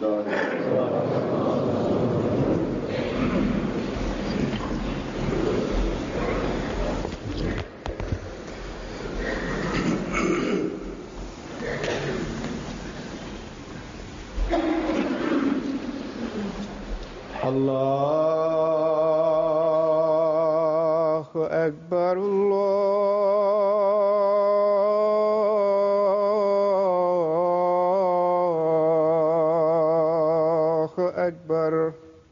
الله أكبر الله أكبر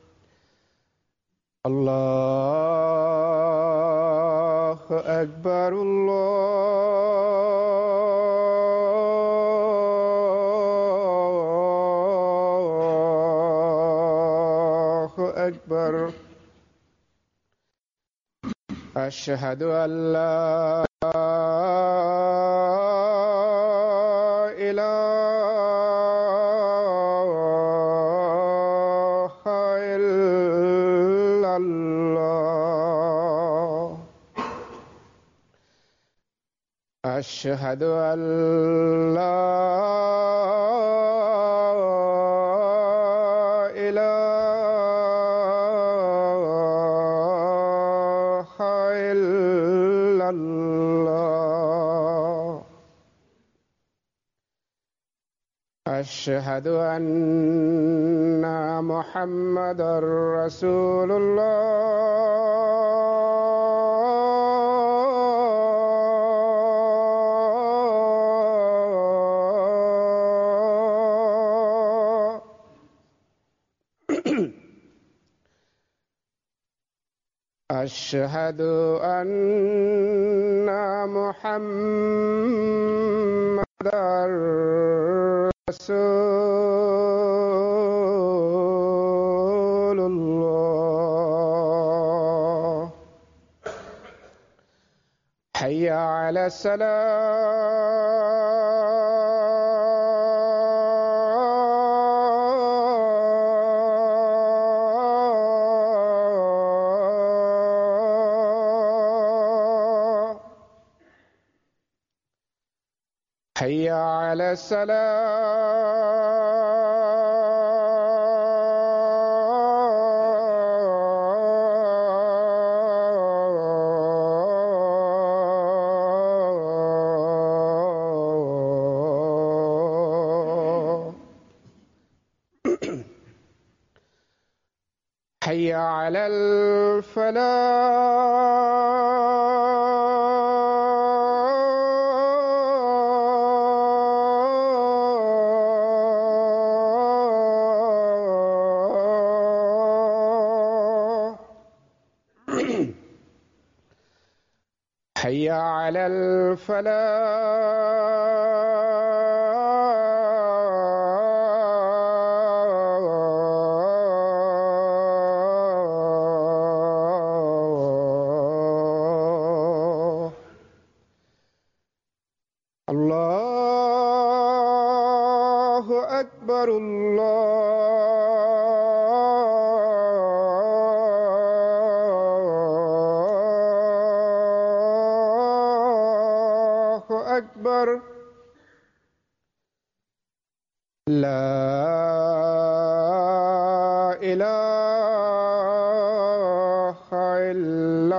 الله أكبر الله أكبر أشهد أن لا إله إلا الله أشهد أن لا إله إلا الله أشهد أن محمدا رسول الله أشهد أن محمدا رسول الله حي على السلام حي على السلام حي على الفلاح حي على الفلاح الله أكبر الله أكبر لا إله إلا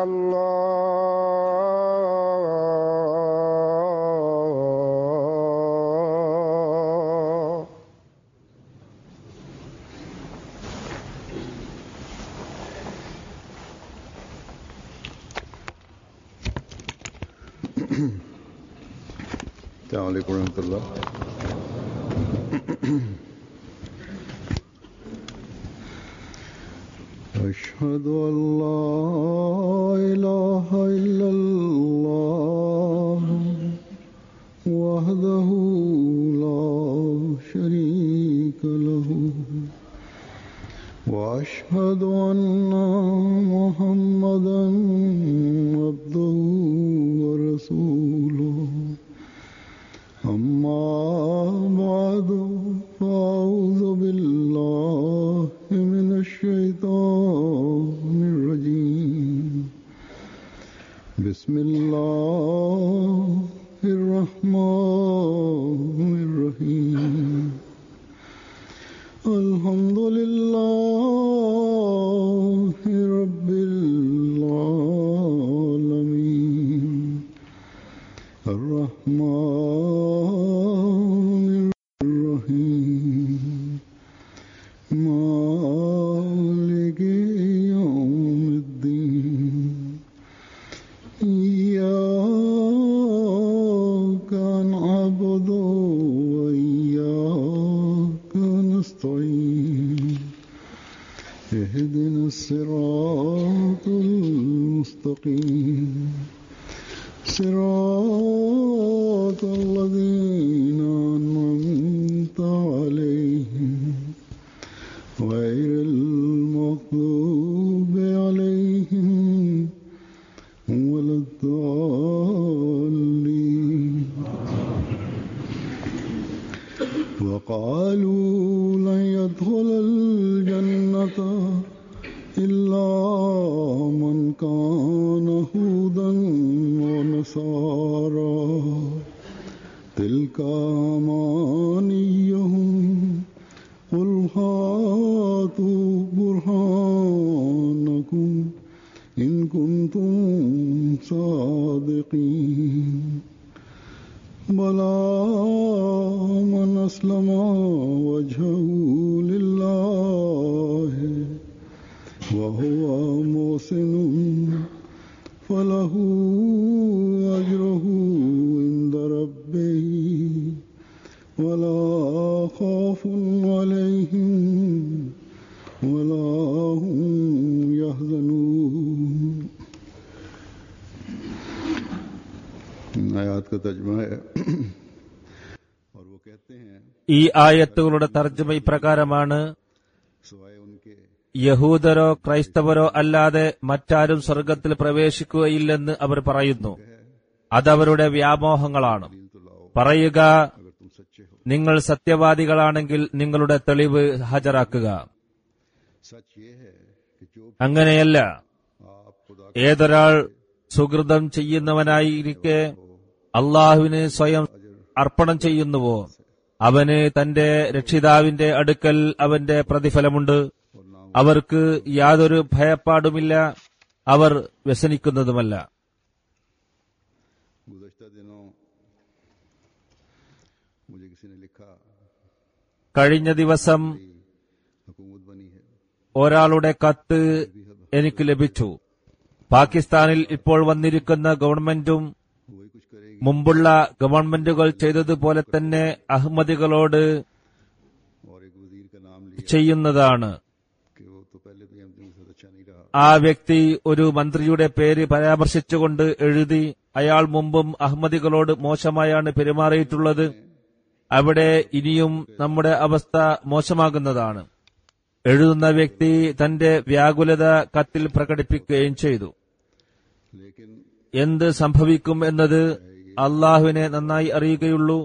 الله السلام عليكم ورحمة الله أشهد أن لا إله إلا الله وحده لا شريك له وأشهد أن محمدا عبده ورسوله أما بعد فأعوذ بالله من الشيطان الرجيم بسم الله الرحمن الرحيم الحمد لله رب العالمين الرحمن الرحيم مالك يوم الدين إياك نعبد وإياك نستعين اهدنا الصراط المستقيم صراط الذين أنعمت عليهم غير المغضوب عليهم ولا الضالين وقالوا لن يدخل الجنة إلا من كان هودا ونصارى تلك أمانيهم قل هاتوا برهانكم إن كنتم صادقين بلى من أسلم وجهه لله وهو محسن فله أجره عند ربه ولا خوف عليهم ولا هم يحزنون आयात का तर्जमा है और वो कहते हैं ഈ ആയത്തുകളുടെ തർജ്ജമ ഇപ്രകാരമാണ് सिवाय उनके യഹൂദരോ ക്രൈസ്തവരോ അല്ലാതെ മറ്റാരും സ്വർഗത്തിൽ പ്രവേശിക്കുകയില്ലെന്ന് അവർ പറയുന്നു അതവരുടെ വ്യാമോഹങ്ങളാണ് दिल तो लाओ പറയുക अगर तुम सच्चे हो നിങ്ങൾ സത്യവാദികളാണെങ്കിൽ നിങ്ങളുടെ തെളിവ് ഹാജരാക്കുക सच ये है कि जो അങ്ങനെയല്ല आप खुदा ഏതൊരാൾ സുഹൃതം ചെയ്യുന്നവനായിരിക്കെ അള്ളാഹുവിന് സ്വയം അർപ്പണം ചെയ്യുന്നുവോ അവന് തന്റെ രക്ഷിതാവിന്റെ അടുക്കൽ അവന്റെ പ്രതിഫലമുണ്ട് और नाम അവർക്ക് യാതൊരു ഭയപ്പാടുമില്ല അവർ വ്യസനിക്കുന്നതുമല്ല गुजश्ता दिनों मुझे किसी ने लिखा കഴിഞ്ഞ ദിവസം कि हुकूमत बनी है ഒരാളുടെ കത്ത് എനിക്ക് ലഭിച്ചു പാകിസ്ഥാനിൽ ഇപ്പോൾ വന്നിരിക്കുന്ന ഗവൺമെന്റും वही कुछ करेगी മുമ്പുള്ള ഗവൺമെന്റുകൾ ചെയ്തതുപോലെ തന്നെ അഹമ്മദികളോട് और एक वजीर का नाम लिया ചെയ്യുന്നതാണ് कि वो तो पहले भी हम के साथ अच्छा नहीं रहा ആ വ്യക്തി ഒരു മന്ത്രിയുടെ പേര് പരാമർശിച്ചുകൊണ്ട് എഴുതി അയാൾ മുമ്പും അഹമ്മദികളോട് മോശമായാണ് പെരുമാറിയിട്ടുള്ളത് അവിടെ ഇനിയും നമ്മുടെ അവസ്ഥ മോശമാകുന്നതാണ് എഴുതുന്ന വ്യക്തി തന്റെ വ്യാകുലത കത്തിൽ പ്രകടിപ്പിക്കുകയും ചെയ്തു लेकिन എന്ത് സംഭവിക്കും എന്നത് അള്ളാഹുവിനെ നന്നായി അറിയുകയുള്ളൂ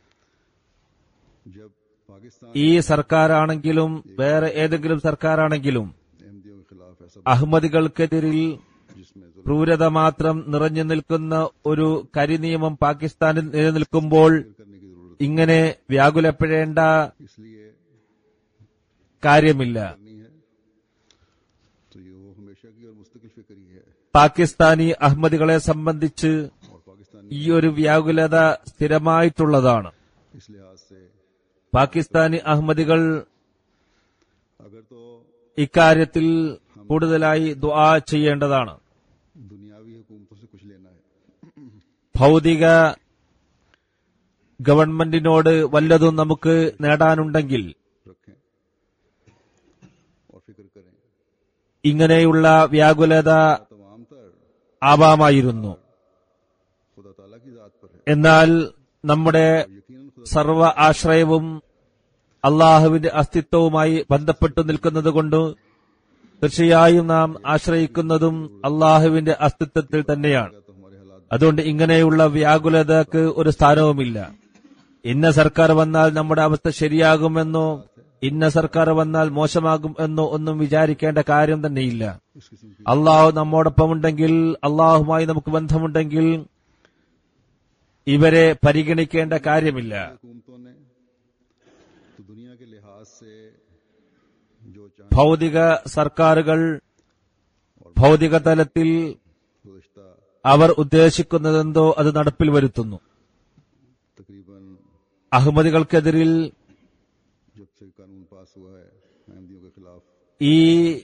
जब पाकिस्तान ഈ സർക്കാരാണെങ്കിലും വേറെ ഏതെങ്കിലും സർക്കാരാണെങ്കിലും अहमदियों के खिलाफ ऐसा അഹമ്മദികൾക്കെതിരിൽ जिसमें जुल्म ക്രൂരത മാത്രം നിറഞ്ഞു നിൽക്കുന്ന ഒരു കരിനിയമം പാകിസ്ഥാനിൽ നിലനിൽക്കുമ്പോൾ करने की जरूरत ഇങ്ങനെ വ്യാകുലപ്പെടേണ്ട इसलिए കാര്യമില്ല करनी है तो ये वो हमेशा की और मुस्तकिल फिक्र ही है പാകിസ്ഥാനി അഹമ്മദികളെ സംബന്ധിച്ച് और पाकिस्तानी ഈ ഒരു വ്യാകുലത സ്ഥിരമായിട്ടുള്ളതാണ് इस लिहाज से പാകിസ്ഥാനി അഹമ്മദികൾ अगर तो ഇക്കാര്യത്തിൽ കൂടുതലായി ദുആ ചെയ്യേണ്ടതാണ് दुनियावी हुकूमतों से कुछ लेना है ഭൗതിക ഗവൺമെന്റിനോട് വല്ലതും നമുക്ക് നേടാനുണ്ടെങ്കിൽ रखें और फिक्र करें ഇങ്ങനെയുള്ള വ്യാകുലത तमाम तर ആവാമായിരുന്നു खुदा ताला की जात पर है എന്നാൽ നമ്മുടെ यकीनन खुदा സർവ ആശ്രയവും അള്ളാഹുവിന്റെ അസ്തിത്വവുമായി ബന്ധപ്പെട്ടു നിൽക്കുന്നതുകൊണ്ട് തീർച്ചയായും നാം ആശ്രയിക്കുന്നതും അള്ളാഹുവിന്റെ അസ്തിത്വത്തിൽ തന്നെയാണ് तो हमारे हालात അതുകൊണ്ട് ഇങ്ങനെയുള്ള വ്യാകുലതക്ക് ഒരു സ്ഥാനവുമില്ല ഇന്ന സർക്കാർ വന്നാൽ നമ്മുടെ അവസ്ഥ ശരിയാകുമെന്നോ ഇന്ന സർക്കാർ വന്നാൽ മോശമാകും എന്നോ ഒന്നും വിചാരിക്കേണ്ട കാര്യം തന്നെയില്ല इस किस्म की അള്ളാഹു നമ്മോടൊപ്പമുണ്ടെങ്കിൽ അള്ളാഹുമായി നമുക്ക് ബന്ധമുണ്ടെങ്കിൽ ഇവരെ പരിഗണിക്കേണ്ട കാര്യമില്ല हुकूमतों ने तो दुनिया के लिहाज से जो चांद ഭൗതിക സർക്കാരുകൾ ഭൗതിക തലത്തിൽ गुजश्ता അവർ ഉദ്ദേശിക്കുന്നതെന്തോ അത് നടപ്പിൽ വരുത്തുന്നു तकरीबन അഹമ്മദികൾക്കെതിരിൽ जब से कानून पास हुआ है अहमदियों के खिलाफ ഈ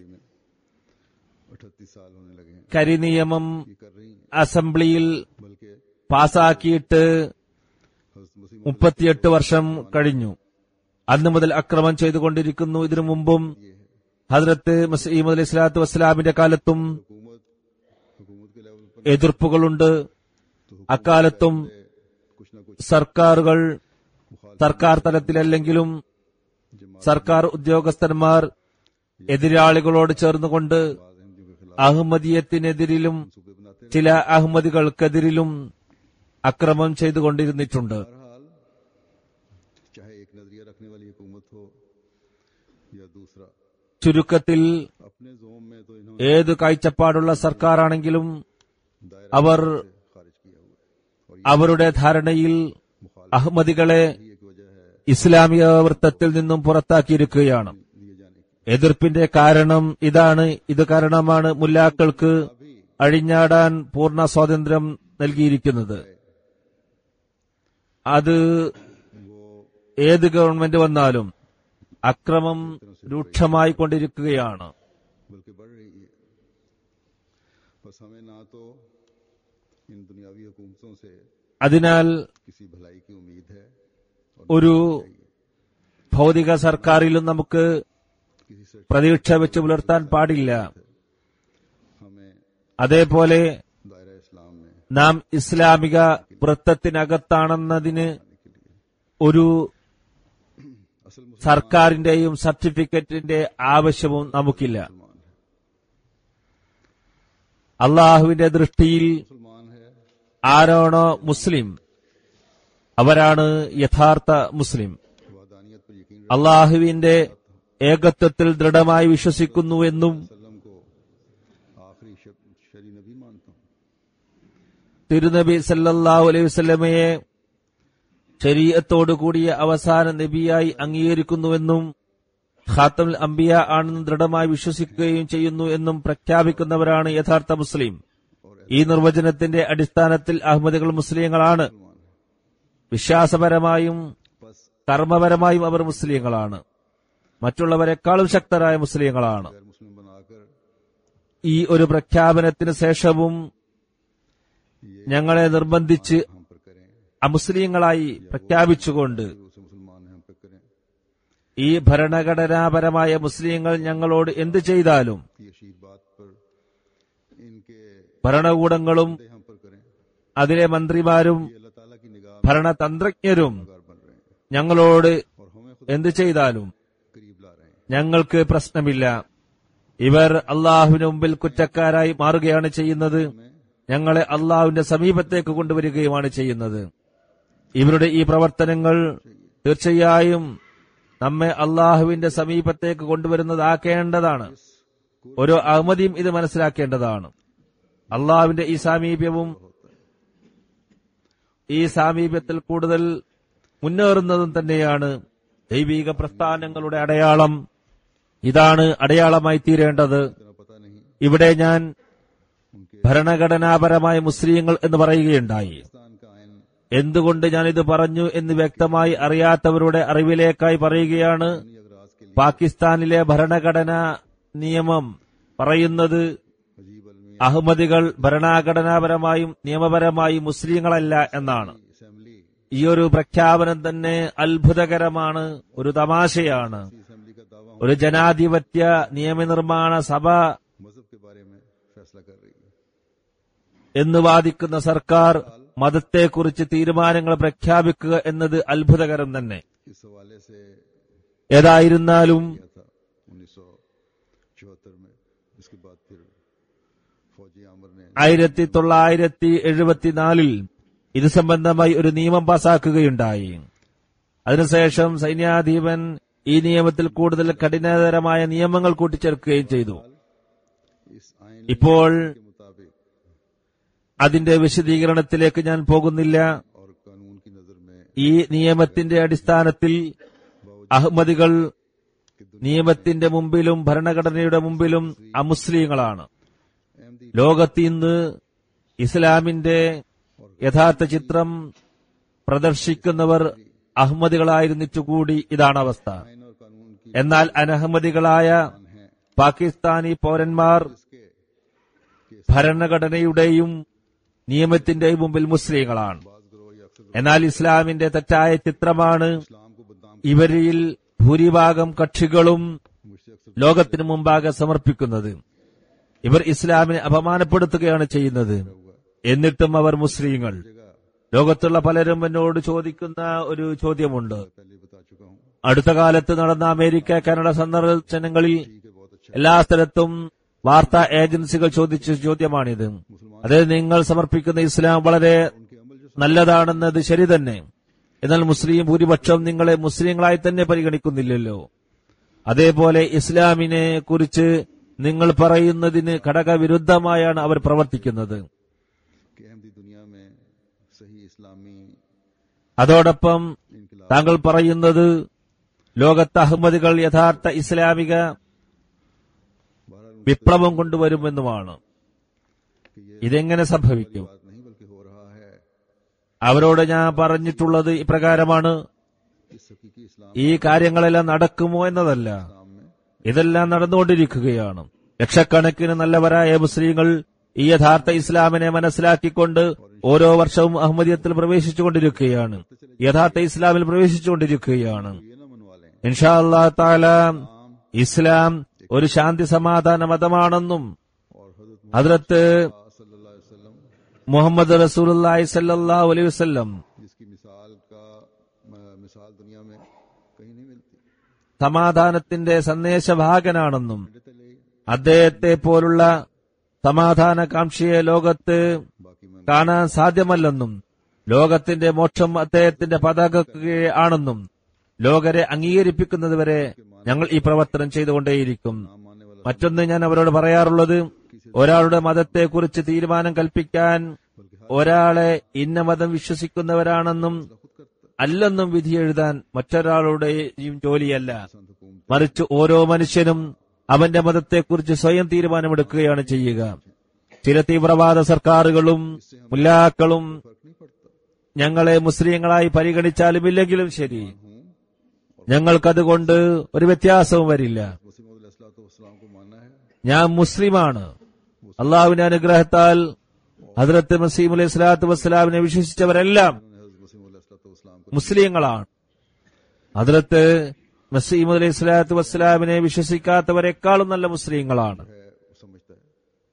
अठतीस साल होने लगे हैं കരിനിയമം ये कर रही हैं അസംബ്ലിയിൽ बल्कि പാസാക്കിയിട്ട് हजरत मसीह മുപ്പത്തിയെട്ട് വർഷം കഴിഞ്ഞു അന്ന് മുതൽ അക്രമം ചെയ്തുകൊണ്ടിരിക്കുന്നു ഇതിനു മുമ്പും ഹജ്രത്ത് മസീമദ് അലൈഹി സ്വലാത്തു വസ്സലാമിന്റെ കാലത്തും हुकूमत हुकूमत के लेवल पर എതിർപ്പുകളുണ്ട് അക്കാലത്തും कुछ ना कुछ സർക്കാരുകൾ സർക്കാർ തലത്തിലല്ലെങ്കിലും സർക്കാർ ഉദ്യോഗസ്ഥന്മാർ എതിരാളികളോട് ചേർന്നുകൊണ്ട് अहमदियों के खिलाफ അഹമ്മദീയത്തിനെതിരിലും सूबे बनाते ചില അഹമ്മദികൾക്കെതിരിലും അക്രമം ചെയ്തുകൊണ്ടിരുന്നിട്ടുണ്ട് बहरहाल चाहे एक नजरिया रखने वाली हुकूमत हो या दूसरा ചുരുക്കത്തിൽ अपने जोम में तो इन्होंने ഏതു കാഴ്ചപ്പാടുള്ള സർക്കാരാണെങ്കിലും दायरा അവർ खारिज किया हुआ है और അവരുടെ ധാരണയിൽ അഹമ്മദികളെ ये एक वजह है ഇസ്ലാമിക വൃത്തത്തിൽ നിന്നും പുറത്താക്കിയിരിക്കുകയാണ് लिए जाने की എതിർപ്പിന്റെ കാരണം ഇതാണ് ഇത് കാരണമാണ് മുല്ലാക്കൾക്ക് അഴിഞ്ഞാടാൻ പൂർണ്ണ സ്വാതന്ത്ര്യം നൽകിയിരിക്കുന്നത് അത് ഏത് ഗവൺമെന്റ് വന്നാലും അക്രമം രൂക്ഷമായി കൊണ്ടിരിക്കുകയാണ് बल्कि बढ़ रही है बस हमें ना तो इन दुनियावी हुकूमतों से അതിനാൽ किसी भलाई की उम्मीद है और ഒരു ഭൗതിക സർക്കാരിലും നമുക്ക് किसी से പ്രതീക്ഷ വെച്ച് പുലർത്താൻ പാടില്ല हमें അതേപോലെ दायरा इस्लाम में നാം ഇസ്ലാമിക വൃത്തത്തിനകത്താണെന്നതിന് ഒരു असल मुसलमान സർക്കാരിന്റെയും സർട്ടിഫിക്കറ്റിന്റെ ആവശ്യവും നമുക്കില്ല है അള്ളാഹുവിന്റെ ദൃഷ്ടിയിൽ मुसलमान है ആരാണോ മുസ്ലിം അവരാണ് യഥാർത്ഥ മുസ്ലിം वादानियत पर यकीन അള്ളാഹുവിന്റെ ഏകത്വത്തിൽ ദൃഢമായി വിശ്വസിക്കുന്നു എന്നും वसल्लम को आखिरी शब- शरी नबी मानता हूँ തിരുനബി സല്ലല്ലാഹു അലൈഹി വസല്ലമയെ ശരീഅത്തോടു കൂടിയ അവസാന നബിയായി അംഗീകരിക്കുന്നുവെന്നും ഖാത്തമുൽ അംബിയ ആണെന്ന് ദൃഢമായി വിശ്വസിക്കുകയും ചെയ്യുന്നു എന്നും പ്രഖ്യാപിക്കുന്നവരാണ് യഥാർത്ഥ മുസ്ലിം ഈ നിർവചനത്തിന്റെ അടിസ്ഥാനത്തിൽ അഹമ്മദികൾ മുസ്ലിങ്ങളാണ് വിശ്വാസപരമായും बस കർമ്മപരമായും അവർ മുസ്ലിങ്ങളാണ് മറ്റുള്ളവരെക്കാളും ശക്തരായ മുസ്ലിങ്ങളാണ് गैर मुस्लिम बनाकर ഈ ഒരു പ്രഖ്യാപനത്തിന് ശേഷവും ഞങ്ങളെ നിർബന്ധിച്ച് हम पर करें അമുസ്ലിങ്ങളായി പ്രഖ്യാപിച്ചുകൊണ്ട് फिर उसे मुसलमान है हम पर करें ഈ ഭരണഘടനാപരമായ മുസ്ലിങ്ങൾ ഞങ്ങളോട് എന്തു ചെയ്താലും ये शीर बात पर इनके ഭരണകൂടങ്ങളും दे हम पर करें അതിലെ മന്ത്രിമാരും ये अल्लाह ताला की निगाह ഭരണതന്ത്രജ്ഞരും में बन रहे हैं ഞങ്ങളോട് और हमें खुद എന്തു ചെയ്താലും करीब ला रहे हैं ഞങ്ങൾക്ക് പ്രശ്നമില്ല ഇവർ അള്ളാഹുവിന് മുമ്പിൽ കുറ്റക്കാരായി മാറുകയാണ് ചെയ്യുന്നത് ഞങ്ങളെ അള്ളാഹുവിന്റെ സമീപത്തേക്ക് കൊണ്ടുവരികയുമാണ് ചെയ്യുന്നത് ഇവരുടെ ഈ പ്രവർത്തനങ്ങൾ തീർച്ചയായും നമ്മെ അള്ളാഹുവിന്റെ സമീപത്തേക്ക് കൊണ്ടുവരുന്നതാക്കേണ്ടതാണ് ഓരോ അഹമ്മദിയും ഇത് മനസ്സിലാക്കേണ്ടതാണ് അള്ളാഹുവിന്റെ ഈ സാമീപ്യവും ഈ സാമീപ്യത്തിൽ കൂടുതൽ മുന്നേറുന്നതും തന്നെയാണ് ദൈവിക പ്രസ്ഥാനങ്ങളുടെ അടയാളം ഇതാണ് അടയാളമായി തീരേണ്ടത് इतना पता नहीं ഇവിടെ ഞാൻ उनके ഭരണഘടനാപരമായ മുസ്ലിങ്ങൾ എന്ന് പറയുകയുണ്ടായി पाकिस्तान का आयन എന്തുകൊണ്ട് ഞാൻ ഇത് പറഞ്ഞു എന്ന് വ്യക്തമായി അറിയാത്തവരുടെ അറിവിലേക്കായി പറയുകയാണ് अगराज के लिए പാകിസ്ഥാനിലെ ഭരണഘടനാ നിയമം പറയുന്നത് अजीब अलमी അഹമ്മദികൾ ഭരണഘടനാപരമായും നിയമപരമായും മുസ്ലിങ്ങളല്ല എന്നാണ് असेंबली ഈ ഒരു പ്രഖ്യാപനം തന്നെ അത്ഭുതകരമാണ് ഒരു തമാശയാണ് असेंबली का दावा ഒരു ജനാധിപത്യ നിയമനിർമ്മാണ സഭ मजहब के बारे में फैसला कर रही है എന്ന് വാദിക്കുന്ന സർക്കാർ മതത്തെക്കുറിച്ച് തീരുമാനങ്ങൾ പ്രഖ്യാപിക്കുക എന്നത് അത്ഭുതകരം തന്നെ इस हवाले से ഏതായിരുന്നാലും किया था उन्नीस सौ चौहत्तर में इसके बाद फिर फौजी आमर ने ആയിരത്തി തൊള്ളായിരത്തി എഴുപത്തിനാലിൽ ഇത് സംബന്ധമായി ഒരു നിയമം പാസാക്കുകയുണ്ടായി അതിനുശേഷം സൈന്യാധിപൻ ഈ നിയമത്തിൽ കൂടുതൽ കഠിനതരമായ നിയമങ്ങൾ കൂട്ടിച്ചേർക്കുകയും ചെയ്തു इस आयन ഇപ്പോൾ के मुताबिक അതിന്റെ വിശദീകരണത്തിലേക്ക് ഞാൻ പോകുന്നില്ല और कानून की नजर में ഈ നിയമത്തിന്റെ അടിസ്ഥാനത്തിൽ അഹമ്മദികൾ നിയമത്തിന്റെ മുമ്പിലും ഭരണഘടനയുടെ മുമ്പിലും അമുസ്ലിങ്ങളാണ് अहमदी ലോകത്ത് ഇന്ന് ഇസ്ലാമിന്റെ യഥാർത്ഥ ചിത്രം പ്രദർശിക്കുന്നവർ അഹമ്മദികളായിരുന്നിട്ടുകൂടി ഇതാണ് അവസ്ഥ आइन और कानून की എന്നാൽ അനഹമ്മദികളായ है പാകിസ്ഥാനി പൗരന്മാർ इसके ഭരണഘടനയുടെയും നിയമത്തിന്റെയും മുമ്പിൽ മുസ്ലിങ്ങളാണ് बाज ग्रोह या अक्सर എന്നാൽ ഇസ്ലാമിന്റെ തെറ്റായ ചിത്രമാണ് इस्लाम को बदनाम ഇവരിൽ ഭൂരിഭാഗം കക്ഷികളും मुझसे अक्सर ലോകത്തിനു മുമ്പാകെ സമർപ്പിക്കുന്നത് ഇവർ ഇസ്ലാമിനെ അപമാനപ്പെടുത്തുകയാണ് ചെയ്യുന്നത് എന്നിട്ടും അവർ മുസ്ലിങ്ങൾ ലോകത്തുള്ള പലരും എന്നോട് ചോദിക്കുന്ന ഒരു ചോദ്യമുണ്ട് पहले बता चुका हूँ അടുത്ത കാലത്ത് നടന്ന അമേരിക്ക കാനഡ സന്ദർശനങ്ങളിൽ ठीक है बहुत अच्छा എല്ലാ സ്ഥലത്തും വാർത്താ ഏജൻസികൾ ചോദിച്ച ചോദ്യമാണിത് അത് നിങ്ങൾ സമർപ്പിക്കുന്ന ഇസ്ലാം വളരെ उनके अमल जो നല്ലതാണെന്നത് ശരി തന്നെ എന്നാൽ മുസ്ലിം ഭൂരിപക്ഷം നിങ്ങളെ മുസ്ലിങ്ങളായി തന്നെ പരിഗണിക്കുന്നില്ലല്ലോ അതേപോലെ ഇസ്ലാമിനെ കുറിച്ച് നിങ്ങൾ പറയുന്നതിന് ഘടകവിരുദ്ധമായാണ് അവർ പ്രവർത്തിക്കുന്നത് कि अहमदी दुनिया में सही इस्लामी അതോടൊപ്പം इनकलाब താങ്കൾ പറയുന്നത് ലോകത്ത് അഹമ്മദികൾ യഥാർത്ഥ ഇസ്ലാമിക बहरहाल उनकी വിപ്ലവം കൊണ്ടുവരുമെന്നുമാണ് कि ये ഇതെങ്ങനെ സംഭവിക്കും बात नहीं बल्कि हो रहा है അവരോട് ഞാൻ പറഞ്ഞിട്ടുള്ളത് ഇപ്രകാരമാണ് इस हकीकी इस्लाम ഈ കാര്യങ്ങളെല്ലാം നടക്കുമോ എന്നതല്ല इस्लाम में ഇതെല്ലാം നടന്നുകൊണ്ടിരിക്കുകയാണ് ലക്ഷക്കണക്കിന് നല്ലവരായ മുസ്ലിങ്ങൾ ഈ യഥാർത്ഥ ഇസ്ലാമിനെ മനസ്സിലാക്കിക്കൊണ്ട് ഓരോ വർഷവും അഹമ്മദിയത്തിൽ പ്രവേശിച്ചുകൊണ്ടിരിക്കുകയാണ് യഥാർത്ഥ ഇസ്ലാമിൽ പ്രവേശിച്ചുകൊണ്ടിരിക്കുകയാണ് ये न मनवा लें ഇൻഷാ അല്ലാ താല ഇസ്ലാം ഒരു ശാന്തി സമാധാന മതമാണെന്നും और हजरत ഹദ്രത്ത് मुहम्मद सल्लल्लाहु अलैहि वसल्लम മുഹമ്മദ് റസൂലുള്ളാഹി സല്ലല്ലാഹു അലൈഹി വസല്ലം जिसकी मिसाल का म- मिसाल दुनिया में कहीं नहीं मिलती സമാധാനത്തിന്റെ സന്ദേശവാഹകനാണെന്നും कहते ले അദ്ദേഹത്തെ പോലുള്ള സമാധാനകാംക്ഷിയെ ലോകത്ത് बाकी मैं കാണാൻ സാധ്യമല്ലെന്നും ലോകത്തിന്റെ മോക്ഷം അദ്ദേഹത്തിന്റെ പതാകക്ക് ആണെന്നും ലോകരെ അംഗീകരിപ്പിക്കുന്നതുവരെ ഞങ്ങൾ ഈ പ്രവർത്തനം ചെയ്തുകൊണ്ടേയിരിക്കും नाम मानने वाला മറ്റൊന്ന് ഞാൻ അവരോട് പറയാറുള്ളത് ഒരാളുടെ മതത്തെക്കുറിച്ച് തീരുമാനം കൽപ്പിക്കാൻ ഒരാളെ ഇന്ന മതം വിശ്വസിക്കുന്നവരാണെന്നും അല്ലെന്നും വിധി എഴുതാൻ മറ്റൊരാളുടെയും ജോലിയല്ല संत हुकूमत മറിച്ച് ഓരോ മനുഷ്യനും അവന്റെ മതത്തെക്കുറിച്ച് സ്വയം തീരുമാനമെടുക്കുകയാണ് ചെയ്യുക ചില തീവ്രവാദ സർക്കാരുകളും മുല്ലാക്കളും फर्क नहीं पड़ता ഞങ്ങളെ മുസ്ലിങ്ങളായി പരിഗണിച്ചാലും ഇല്ലെങ്കിലും ശരി ഞങ്ങൾക്കതുകൊണ്ട് ഒരു വ്യത്യാസവും വരില്ല वसीम को मानना है ഞാൻ മുസ്ലിമാണ് അള്ളാഹുവിന്റെ അനുഗ്രഹത്താൽ ഹദ്രത്ത് മസീം അലൈഹി സ്വലാത്തു വസ്സലാമിനെ വിശ്വസിച്ചവരെല്ലാം हजरत वसीम इस्लाम को മുസ്ലിങ്ങളാണ് ഹദ്രത്ത് മസീം അലൈഹി സ്വലാത്തു വസ്സലാമിനെ വിശ്വസിക്കാത്തവരെക്കാളും നല്ല മുസ്ലിങ്ങളാണ് है समझता है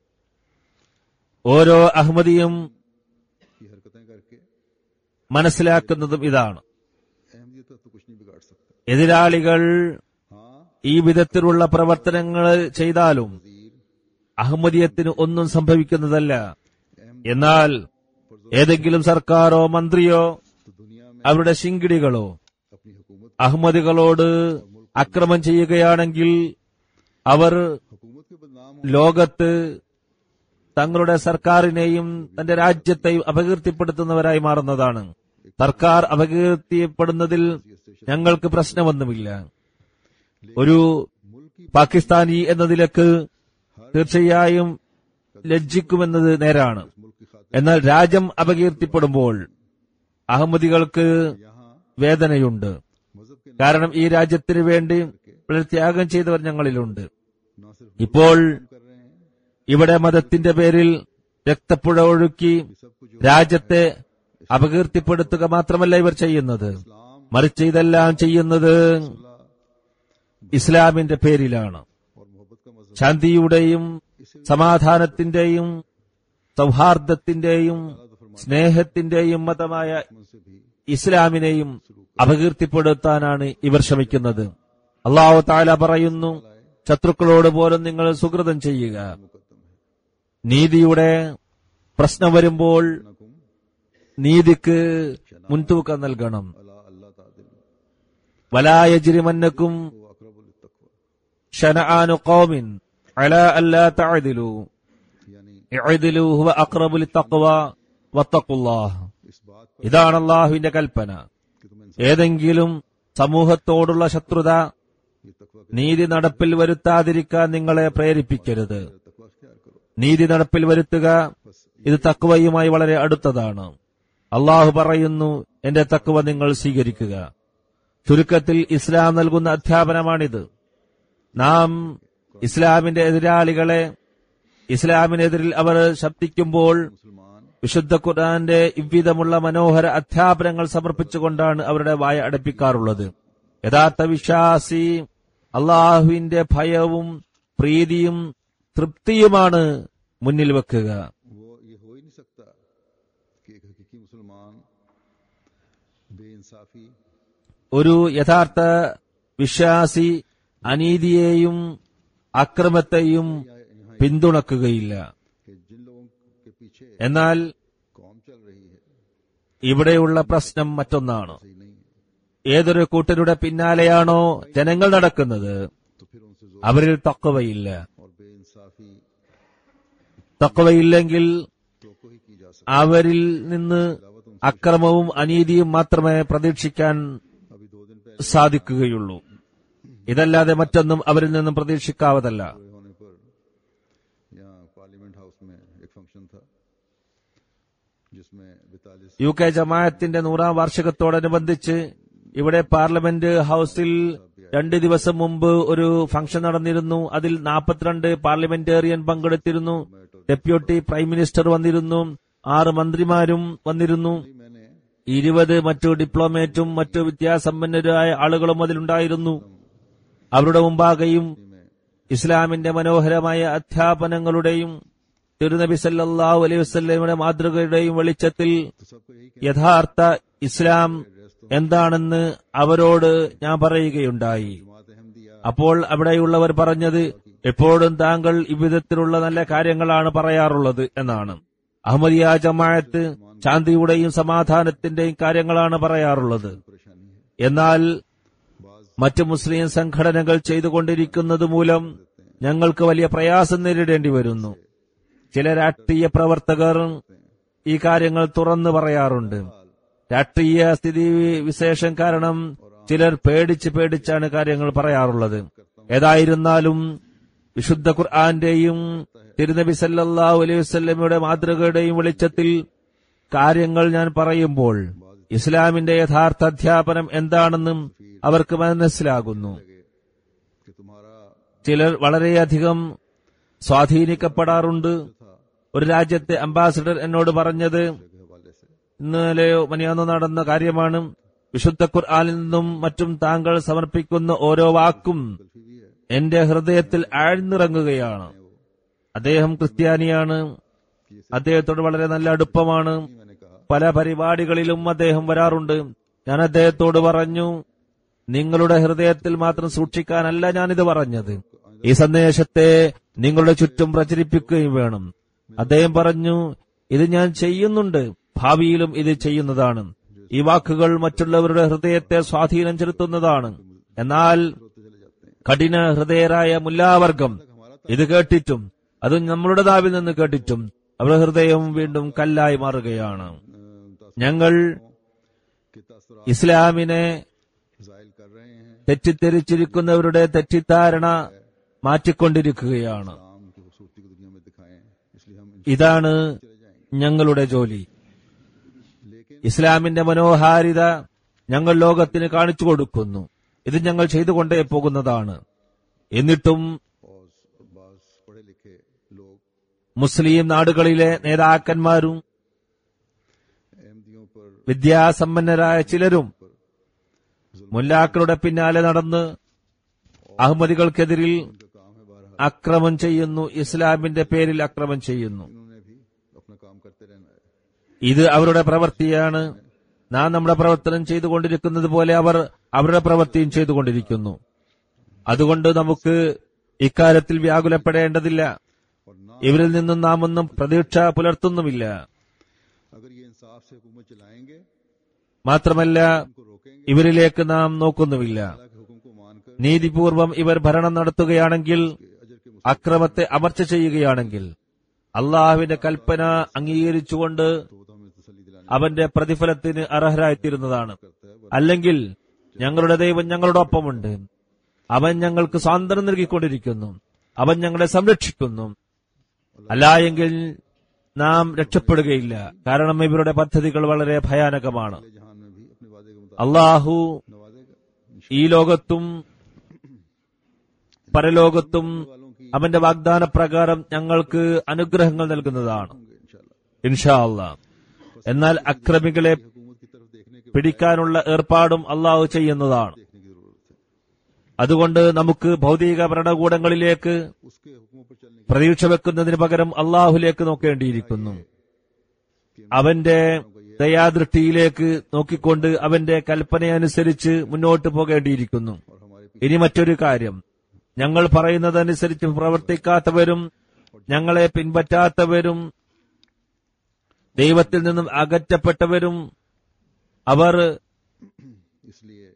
ഓരോ അഹമ്മദിയും कि हरकतें करके മനസ്സിലാക്കുന്നതും ഇതാണ് अहमदियत तो कुछ नहीं बिगाड़ सकता എതിരാളികൾ हाँ ഈ വിധത്തിലുള്ള പ്രവർത്തനങ്ങൾ ചെയ്താലും അഹമ്മദിയത്തിന് ഒന്നും സംഭവിക്കുന്നതല്ല എന്നാൽ ഏതെങ്കിലും സർക്കാരോ മന്ത്രിയോ तो दुनिया में അവരുടെ ശിങ്കിടികളോ अपनी हुकूमत അഹമ്മദികളോട് അക്രമം ചെയ്യുകയാണെങ്കിൽ അവർ हुकूमत के बदनाम ലോകത്ത് തങ്ങളുടെ സർക്കാരിനെയും തന്റെ രാജ്യത്തെയും അപകീർത്തിപ്പെടുത്തുന്നവരായി മാറുന്നതാണ് സർക്കാർ അപകീർത്തിപ്പെടുന്നതിൽ ഞങ്ങൾക്ക് പ്രശ്നമൊന്നുമില്ല ഒരു പാകിസ്ഥാനി എന്ന നിലക്ക് തീർച്ചയായും ലജ്ജിക്കുമെന്നത് നേരാണ് मुल्क की खातिर എന്നാൽ രാജ്യം അപകീർത്തിപ്പെടുമ്പോൾ അഹമ്മദികൾക്ക് यहाँ വേദനയുണ്ട് मजहब के കാരണം ഈ രാജ്യത്തിന് വേണ്ടി വളരെ ത്യാഗം ചെയ്തവർ ഞങ്ങളിലുണ്ട് न सिर्फ ഇപ്പോൾ कर रहे हैं ഇവിടെ മതത്തിന്റെ പേരിൽ രക്തപ്പുഴ ഒഴുക്കി सब कुछ രാജ്യത്തെ അപകീർത്തിപ്പെടുത്തുക മാത്രമല്ല ഇവർ ചെയ്യുന്നത് മറിച്ച് ഇതെല്ലാം ചെയ്യുന്നത് ഇസ്ലാമിന്റെ പേരിലാണ് और मोहब्बत का मजहब ശാന്തിയുടെയും സമാധാനത്തിന്റെയും സൗഹാർദ്ദത്തിന്റെയും സ്നേഹത്തിന്റെയും മതമായ से भी ഇസ്ലാമിനെയും അപകീർത്തിപ്പെടുത്താനാണ് ഇവർ ശ്രമിക്കുന്നത് അള്ളാഹു താല പറയുന്നു ശത്രുക്കളോട് പോലും നിങ്ങൾ സുഹൃതം ചെയ്യുക मुकदम है നീതിയുടെ പ്രശ്നം വരുമ്പോൾ नकुम നീതിക്ക് മുൻതൂക്കം നൽകണം अला अल्लाह तादिल വലായജിരിമന്നക്കും वो अकरबुल तकवा ഷനആനു ഖൗമിൻ അലാ അല്ലാ തഅദിലു यानी ഇഅദിലു ഹുവ അഖ്റബു ലിത്തഖ്വ വത്തഖുല്ലാഹ് इस बात ഇതാണ് അള്ളാഹുവിന്റെ കൽപ്പന कि तुम ഏതെങ്കിലും സമൂഹത്തോടുള്ള ശത്രുത ये तकवा നീതി നടപ്പിൽ വരുത്താതിരിക്കാൻ നിങ്ങളെ പ്രേരിപ്പിക്കരുത് तकवा अख्तियार करो നീതി നടപ്പിൽ വരുത്തുക ഇത് തക്വയുമായി വളരെ അടുത്തതാണ് അള്ളാഹു പറയുന്നു എന്റെ തക്വ നിങ്ങൾ സ്വീകരിക്കുക ചുരുക്കത്തിൽ ഇസ്ലാം നൽകുന്ന അധ്യാപനമാണിത് നാം ഇസ്ലാമിന്റെ എതിരാളികളെ ഇസ്ലാമിനെതിരിൽ അവർ ശബ്ദിക്കുമ്പോൾ मुसलमान വിശുദ്ധ ഖുർആന്റെ ഇவ்விധമുള്ള മനോഹര അധ്യാപനങ്ങൾ സമർപ്പിച്ചുകൊണ്ടാണ് അവരുടെ വായ അടപ്പിക്കാറുള്ളത് യഥാർത്ഥ വിശ്വാസി അള്ളാഹുവിന്റെ ഭയവും പ്രീതിയും തൃപ്തിയുമാണ് മുന്നിൽ വെക്കുക वो ये हो ही नहीं सकता कि एक हकीकी मुसलमान बेइंसाफी ഒരു യഥാർത്ഥ വിശ്വാസി അനീതിയെയും അക്രമത്തെയും പിന്തുണക്കുകയില്ല कि जिन लोगों के पीछे എന്നാൽ कौम चल रही है ഇവിടെയുള്ള പ്രശ്നം മറ്റൊന്നാണ് सही नहीं है ഏതൊരു കൂട്ടരുടെ പിന്നാലെയാണോ ജനങ്ങൾ നടക്കുന്നത് तो फिर उनसे जोर അവരിൽ തക്കവയില്ല और बेइंसाफी തക്കവയില്ലെങ്കിൽ तो को ही की जा सकती അവരിൽ നിന്ന് അക്രമവും അനീതിയും മാത്രമേ പ്രതീക്ഷിക്കാൻ अभी दो दिन पहले സാധിക്കുകയുള്ളൂ ഇതല്ലാതെ മറ്റൊന്നും അവരിൽ നിന്നും പ്രതീക്ഷിക്കാവതല്ല पूरे होने पर यहाँ पार्लियामेंट हाउस में एक फंक्शन था जिसमें बितालीस യു കെ ജമാഅത്തിന്റെ നൂറാം വാർഷികത്തോടനുബന്ധിച്ച് ഇവിടെ പാർലമെന്റ് ഹൌസിൽ രണ്ട് ദിവസം മുമ്പ് ഒരു ഫംഗ്ഷൻ നടന്നിരുന്നു അതിൽ നാൽപ്പത്തിരണ്ട് പാർലമെന്റേറിയൻ പങ്കെടുത്തിരുന്നു ഡെപ്യൂട്ടി പ്രൈം മിനിസ്റ്റർ വന്നിരുന്നു ആറ് മന്ത്രിമാരും വന്നിരുന്നു मैंने ഇരുപത് മറ്റു ഡിപ്ലോമേറ്റും മറ്റു വിദ്യാസമ്പന്നരായ ആളുകളും അതിലുണ്ടായിരുന്നു അവരുടെ മുമ്പാകെയും ഇസ്ലാമിന്റെ മനോഹരമായ അധ്യാപനങ്ങളുടെയും തിരുനബി സല്ലല്ലാഹു അലൈഹി വസല്ലമയുടെ മാതൃകയുടെയും വെളിച്ചത്തിൽ तो सबको यही യഥാർത്ഥ ഇസ്ലാം എന്താണെന്ന് അവരോട് ഞാൻ പറയുകയുണ്ടായി जमात अहमदिया അപ്പോൾ അവിടെയുള്ളവർ പറഞ്ഞത് എപ്പോഴും താങ്കൾ ഇவ்விധത്തിലുള്ള നല്ല കാര്യങ്ങളാണ് പറയാറുള്ളത് എന്നാണ് അഹമ്മദിയ ജമാഅത്ത് ശാന്തിയുടെയും സമാധാനത്തിന്റെയും കാര്യങ്ങളാണ് പറയാറുള്ളത് परेशानी है എന്നാൽ മറ്റ് മുസ്ലിം സംഘടനകൾ ചെയ്തുകൊണ്ടിരിക്കുന്നത് മൂലം ഞങ്ങൾക്ക് വലിയ പ്രയാസം നേരിടേണ്ടി വരുന്നു ചില രാഷ്ട്രീയ പ്രവർത്തകർ ഈ കാര്യങ്ങൾ തുറന്നു പറയാറുണ്ട് രാഷ്ട്രീയ സ്ഥിതി വിശേഷം കാരണം ചിലർ പേടിച്ച് പേടിച്ചാണ് കാര്യങ്ങൾ പറയാറുള്ളത് ഏതായിരുന്നാലും വിശുദ്ധ ഖുർആന്റെയും തിരുനബി സല്ലല്ലാഹു അലൈഹി വസല്ലമയുടെ മാതൃകയുടെയും വെളിച്ചത്തിൽ കാര്യങ്ങൾ ഞാൻ പറയുമ്പോൾ ഇസ്ലാമിന്റെ യഥാർത്ഥ അധ്യാപനം എന്താണെന്നും അവർക്ക് മനസ്സിലാകുന്നു कि तुम्हारा ചിലർ വളരെയധികം സ്വാധീനിക്കപ്പെടാറുണ്ട് ഒരു രാജ്യത്തെ അംബാസിഡർ എന്നോട് പറഞ്ഞത് के हवाले से ഇന്നലെയോ മനിയാന്നോ നടന്ന കാര്യമാണ് വിശുദ്ധ ഖുർആനിൽ നിന്നും മറ്റും താങ്കൾ സമർപ്പിക്കുന്ന ഓരോ വാക്കും गलफी भी है എന്റെ ഹൃദയത്തിൽ ആഴ്ന്നിറങ്ങുകയാണ് അദ്ദേഹം ക്രിസ്ത്യാനിയാണ് അദ്ദേഹത്തോട് വളരെ നല്ല അടുപ്പമാണ് मैंने कहा പല പരിപാടികളിലും അദ്ദേഹം വരാറുണ്ട് ഞാൻ അദ്ദേഹത്തോട് പറഞ്ഞു നിങ്ങളുടെ ഹൃദയത്തിൽ മാത്രം സൂക്ഷിക്കാനല്ല ഞാനിത് പറഞ്ഞത് ഈ സന്ദേശത്തെ നിങ്ങളുടെ ചുറ്റും പ്രചരിപ്പിക്കുകയും വേണം അദ്ദേഹം പറഞ്ഞു ഇത് ഞാൻ ചെയ്യുന്നുണ്ട് ഭാവിയിലും ഇത് ചെയ്യുന്നതാണ് ഈ വാക്കുകൾ മറ്റുള്ളവരുടെ ഹൃദയത്തെ സ്വാധീനം ചെലുത്തുന്നതാണ് എന്നാൽ കഠിന ഹൃദയരായ മുല്ലാവർഗം ഇത് കേട്ടിട്ടും അത് നമ്മളുടെ നാവിൽ നിന്ന് കേട്ടിട്ടും അവരുടെ ഹൃദയം വീണ്ടും കല്ലായി മാറുകയാണ് ഞങ്ങൾ कि तासुरात ഇസ്ലാമിനെ जाहिल कर रहे हैं തെറ്റിദ്ധരിച്ചിരിക്കുന്നവരുടെ തെറ്റിദ്ധാരണ മാറ്റിക്കൊണ്ടിരിക്കുകയാണ് इस्लाम की खूबसूरती को दुनिया में दिखाएं इसलिए हम ഇതാണ് ഞങ്ങളുടെ ജോലി ഇസ്ലാമിന്റെ മനോഹാരിത ഞങ്ങൾ ലോകത്തിന് കാണിച്ചു കൊടുക്കുന്നു ഇത് ഞങ്ങൾ ചെയ്തുകൊണ്ടേ പോകുന്നതാണ് എന്നിട്ടും और बाज पढ़े लिखे लोग മുസ്ലിം നാടുകളിലെ നേതാക്കന്മാരും अहमदियों पर വിദ്യാസമ്പന്നരായ ചിലരും മുല്ലാക്കളുടെ പിന്നാലെ നടന്ന് അഹമ്മദികൾക്കെതിരിൽ का काम है बारह അക്രമം ചെയ്യുന്നു ഇസ്ലാമിന്റെ പേരിൽ അക്രമം ചെയ്യുന്നു इन्होंने भी अपना काम करते रहना है ഇത് അവരുടെ പ്രവൃത്തിയാണ് നാം നമ്മുടെ പ്രവർത്തനം ചെയ്തുകൊണ്ടിരിക്കുന്നത് പോലെ അവർ അവരുടെ പ്രവൃത്തിയും ചെയ്തുകൊണ്ടിരിക്കുന്നു അതുകൊണ്ട് നമുക്ക് ഇക്കാര്യത്തിൽ വ്യാകുലപ്പെടേണ്ടതില്ല और ना ഇവരിൽ നിന്നും നാം ഒന്നും പ്രതീക്ഷ പുലർത്തുന്നുമില്ല अगर ये इंसाफ से हुकूमत चलाएंगे മാത്രമല്ല उनको रोकेंगे ഇവരിലേക്ക് നാം നോക്കുന്നുമില്ല अल्लाह के हुक्म को मानकर നീതിപൂർവം ഇവർ ഭരണം നടത്തുകയാണെങ്കിൽ अजर के അക്രമത്തെ അമർച്ച ചെയ്യുകയാണെങ്കിൽ അള്ളാഹുവിന്റെ കൽപ്പന അംഗീകരിച്ചുകൊണ്ട് तो वो तो हमें तसली दिलाने അവന്റെ പ്രതിഫലത്തിന് അർഹരായിത്തീരുന്നതാണ് करता है അല്ലെങ്കിൽ ഞങ്ങളുടെ ദൈവം ഞങ്ങളുടെ ഒപ്പമുണ്ട് അവൻ ഞങ്ങൾക്ക് സ്വാതന്ത്ര്യം നൽകിക്കൊണ്ടിരിക്കുന്നു അവൻ ഞങ്ങളെ സംരക്ഷിക്കുന്നു അല്ല എങ്കിൽ നാം രക്ഷപ്പെടുകയില്ല കാരണം ഇവരുടെ പദ്ധതികൾ വളരെ ഭയാനകമാണ് अगले जहान में भी अपने वादे के मुताबिक അള്ളാഹു नवाजेगा ഈ ലോകത്തും പരലോകത്തും അവന്റെ വാഗ്ദാന പ്രകാരം ഞങ്ങൾക്ക് അനുഗ്രഹങ്ങൾ നൽകുന്നതാണ് होंगे इंशाल्लाह ഇൻഷാ അല്ലാ എന്നാൽ അക്രമികളെ हुकूमत की तरफ देखने के പിടിക്കാനുള്ള ഏർപ്പാടും അള്ളാഹു ചെയ്യുന്നതാണ് देखने की जरूरत है അതുകൊണ്ട് നമുക്ക് ഭൗതിക ഭരണകൂടങ്ങളിലേക്ക് उसके हुक्मों पर चलने പ്രതീക്ഷ വെക്കുന്നതിന് പകരം അള്ളാഹുലേക്ക് നോക്കേണ്ടിയിരിക്കുന്നു അവന്റെ ദയാദൃഷ്ടിയിലേക്ക് നോക്കിക്കൊണ്ട് അവന്റെ കൽപ്പനയനുസരിച്ച് മുന്നോട്ട് പോകേണ്ടിയിരിക്കുന്നു और हमारे ഇനി മറ്റൊരു കാര്യം ഞങ്ങൾ പറയുന്നതനുസരിച്ച് പ്രവർത്തിക്കാത്തവരും ഞങ്ങളെ പിൻപറ്റാത്തവരും ദൈവത്തിൽ നിന്നും അകറ്റപ്പെട്ടവരും അവർ इसलिए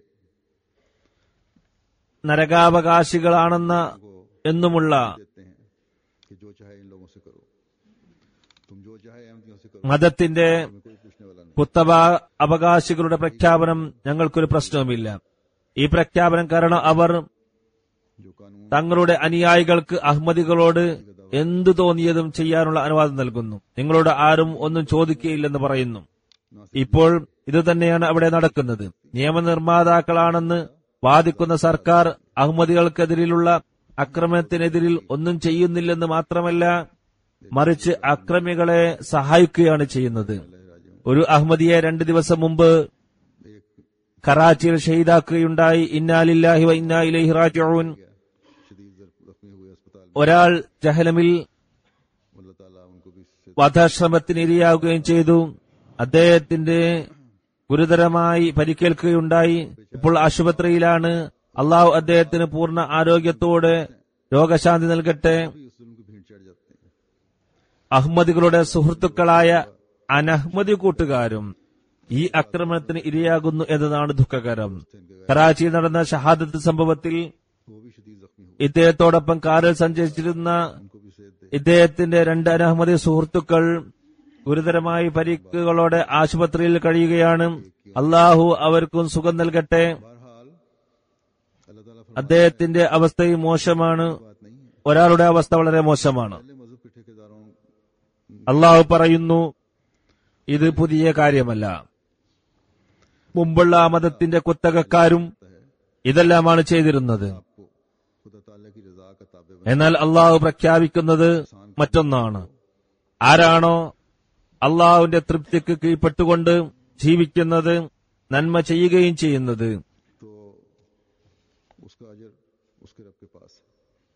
നരകാവകാശികളാണെന്ന എന്നുമുള്ള देते हैं कि जो चाहे इन लोगों से करो तुम जो चाहे अहमदियों से करो മതത്തിന്റെ तुम्हें कोई पूछने वाला नहीं കുത്തവ അവകാശികളുടെ പ്രഖ്യാപനം ഞങ്ങൾക്കൊരു പ്രശ്നവുമില്ല ഈ പ്രഖ്യാപനം കാരണം അവർ जो कानून തങ്ങളുടെ അനുയായികൾക്ക് അഹമ്മദികളോട് എന്തു തോന്നിയതും ചെയ്യാനുള്ള അനുവാദം നൽകുന്നു നിങ്ങളോട് ആരും ഒന്നും ചോദിക്കുകയില്ലെന്ന് പറയുന്നു ഇപ്പോൾ ഇത് തന്നെയാണ് അവിടെ നടക്കുന്നത് നിയമനിർമ്മാതാക്കളാണെന്ന് വാദിക്കുന്ന സർക്കാർ അഹമ്മദികൾക്കെതിരിലുള്ള അക്രമത്തിനെതിരിൽ ഒന്നും ചെയ്യുന്നില്ലെന്ന് മാത്രമല്ല മറിച്ച് അക്രമികളെ സഹായിക്കുകയാണ് ചെയ്യുന്നത് ഒരു അഹമ്മദിയെ രണ്ട് ദിവസം മുമ്പ് കറാച്ചിയിൽ ഷഹീദാക്കുകയുണ്ടായി ഇന്നാലില്ലാഹി വ ഇന്നാ ഇലൈഹി റാജിഊൻ शदीद जख्मी हुए अस्पताल में ഒരാൾ ജഹലമിൽ अल्लाह ताला उनको भी इससे വധശ്രമത്തിന് ഇരയാവുകയും ചെയ്തു അദ്ദേഹത്തിന്റെ ഗുരുതരമായി പരിക്കേൽക്കുകയുണ്ടായി ഇപ്പോൾ ആശുപത്രിയിലാണ് അള്ളാഹു അദ്ദേഹത്തിന് പൂർണ്ണ ആരോഗ്യത്തോടെ രോഗശാന്തി നൽകട്ടെ भी उस जुल्म की भीड़ चढ़ जाते हैं അഹമ്മദികളുടെ സുഹൃത്തുക്കളായ അനഹമ്മദി കൂട്ടുകാരും ഈ ആക്രമണത്തിന് ഇരയാകുന്നു എന്നതാണ് ദുഃഖകരം കറാച്ചിയിൽ നടന്ന ഷഹാദത്ത് സംഭവത്തിൽ वो भी शदीद जख्मी हुए ഇദ്ദേഹത്തോടൊപ്പം കാറിൽ സഞ്ചരിച്ചിരുന്ന उनको भी सेहत दे ഇദ്ദേഹത്തിന്റെ രണ്ട് അനഹമ്മദി സുഹൃത്തുക്കൾ ഗുരുതരമായി പരിക്കുകളോടെ ആശുപത്രിയിൽ കഴിയുകയാണ് അള്ളാഹു അവർക്കും സുഖം നൽകട്ടെ बहरहाल अल्लाह ताला फरमाता അദ്ദേഹത്തിന്റെ അവസ്ഥയും മോശമാണ് बात नहीं है ഒരാളുടെ അവസ്ഥ വളരെ മോശമാണ് पहले मजहब के ठेकेदारों അള്ളാഹു പറയുന്നു ഇത് പുതിയ കാര്യമല്ല മുമ്പുള്ള ആ മതത്തിന്റെ കുത്തകക്കാരും ഇതെല്ലാമാണ് ചെയ്തിരുന്നത് आपको खुदा ताला की रजा का ताबे എന്നാൽ അള്ളാഹു പ്രഖ്യാപിക്കുന്നത് മറ്റൊന്നാണ് ആരാണോ അള്ളാഹുവിന്റെ തൃപ്തിക്ക് കീഴ്പ്പെട്ടുകൊണ്ട് ജീവിക്കുന്നത് നന്മ ചെയ്യുകയും ചെയ്യുന്നത് तो उसका अजर उसके रब के पास है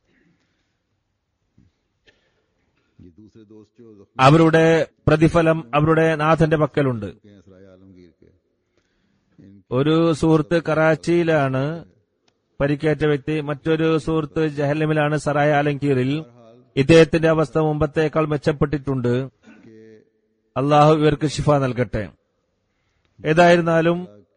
ये दूसरे दोस्त जो जख्मी അവരുടെ പ്രതിഫലം അവരുടെ നാഥന്റെ പക്കലുണ്ട് के हैं सराय आलमगीर के इन ഒരു സുഹൃത്ത് കറാച്ചിയിലാണ് പരിക്കേറ്റ വ്യക്തി മറ്റൊരു സുഹൃത്ത് ജഹലമിലാണ് സറായ ആലങ്കീറിൽ ഇദ്ദേഹത്തിന്റെ അവസ്ഥ മുമ്പത്തേക്കാൾ മെച്ചപ്പെട്ടിട്ടുണ്ട് के അള്ളാഹു ഇവർക്ക് ശിഫ നൽകട്ടെ ഏതായിരുന്നാലും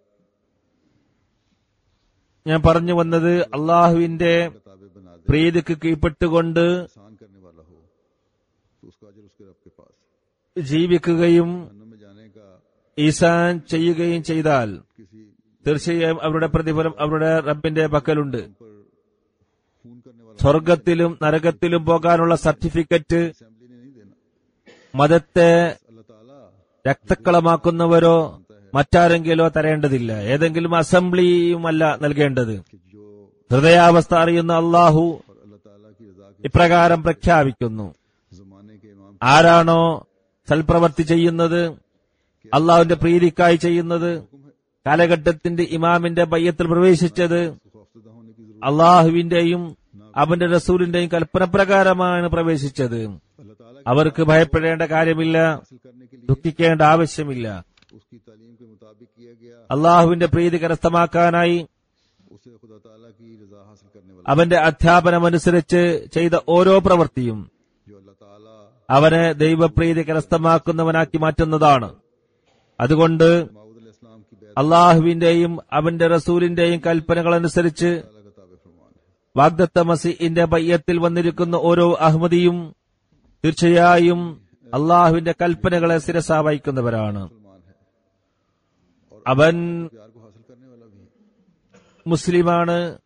ഞാൻ പറഞ്ഞു വന്നത് അള്ളാഹുവിന്റെ ताबे बना दे പ്രീതിക്ക് കീഴ്പ്പെട്ടുകൊണ്ട് आसान करने वाला हो तो उसका अजर उसके रब के पास ജീവിക്കുകയും जहन्नम में जाने का ഈസാൻ ചെയ്യുകയും ചെയ്താൽ किसी തീർച്ചയായും അവരുടെ പ്രതിഫലം അവരുടെ റബ്ബിന്റെ പക്കലുണ്ട് पर खून करने वाला സ്വർഗത്തിലും നരകത്തിലും പോകാനുള്ള സർട്ടിഫിക്കറ്റ് असेंबली ने नहीं देना മതത്തെ अल्लाह ताला രക്തക്കളമാക്കുന്നവരോ മറ്റാരെങ്കിലോ തരേണ്ടതില്ല ഏതെങ്കിലും അസംബ്ലിയുമല്ല നൽകേണ്ടത് कि जो ഹൃദയാവസ്ഥ അറിയുന്ന അള്ളാഹു और अल्लाह ताला की रजा के ഇപ്രകാരം പ്രഖ്യാപിക്കുന്നു जमाने के इमाम ആരാണോ സൽപ്രവർത്തി ചെയ്യുന്നത് അള്ളാഹുവിന്റെ പ്രീതിക്കായി ചെയ്യുന്നത് കാലഘട്ടത്തിന്റെ ഇമാമിന്റെ ബയ്യത്തിൽ പ്രവേശിച്ചത് खौफजदा होने की जरूरत അള്ളാഹുവിന്റെയും അവന്റെ റസൂലിന്റെയും കൽപ്പന പ്രകാരമാണ് പ്രവേശിച്ചത് अल्लाह ताला അവർക്ക് ഭയപ്പെടേണ്ട കാര്യമില്ല हासिल करने के लिए ദുഃഖിക്കേണ്ട ആവശ്യമില്ല उसकी तालीम के मुताबिक किया गया അള്ളാഹുവിന്റെ പ്രീതി കരസ്ഥമാക്കാനായി उसे खुदा ताला की रजा हासिल करने वाला അവന്റെ അധ്യാപനമനുസരിച്ച് ചെയ്ത ഓരോ പ്രവൃത്തിയും जो अल्लाह ताला അവനെ ദൈവപ്രീതി കരസ്ഥമാക്കുന്നവനാക്കി മാറ്റുന്നതാണ് അതുകൊണ്ട് माऊद इस्लाम की बैत അള്ളാഹുവിന്റെയും അവന്റെ റസൂലിന്റെയും കൽപ്പനകൾ അനുസരിച്ച് ताला का ताबे फरमान है വാഗ്ദത്ത മസീന്റെ ബയ്യത്തിൽ വന്നിരിക്കുന്ന ഓരോ അഹമ്മദിയും തീർച്ചയായും അള്ളാഹുവിന്റെ കൽപ്പനകളെ ശിരസ വഹിക്കുന്നവരാണ് मुसलमान है അവൻ प्यार को हासिल करने वाला भी है മുസ്ലിമാണ്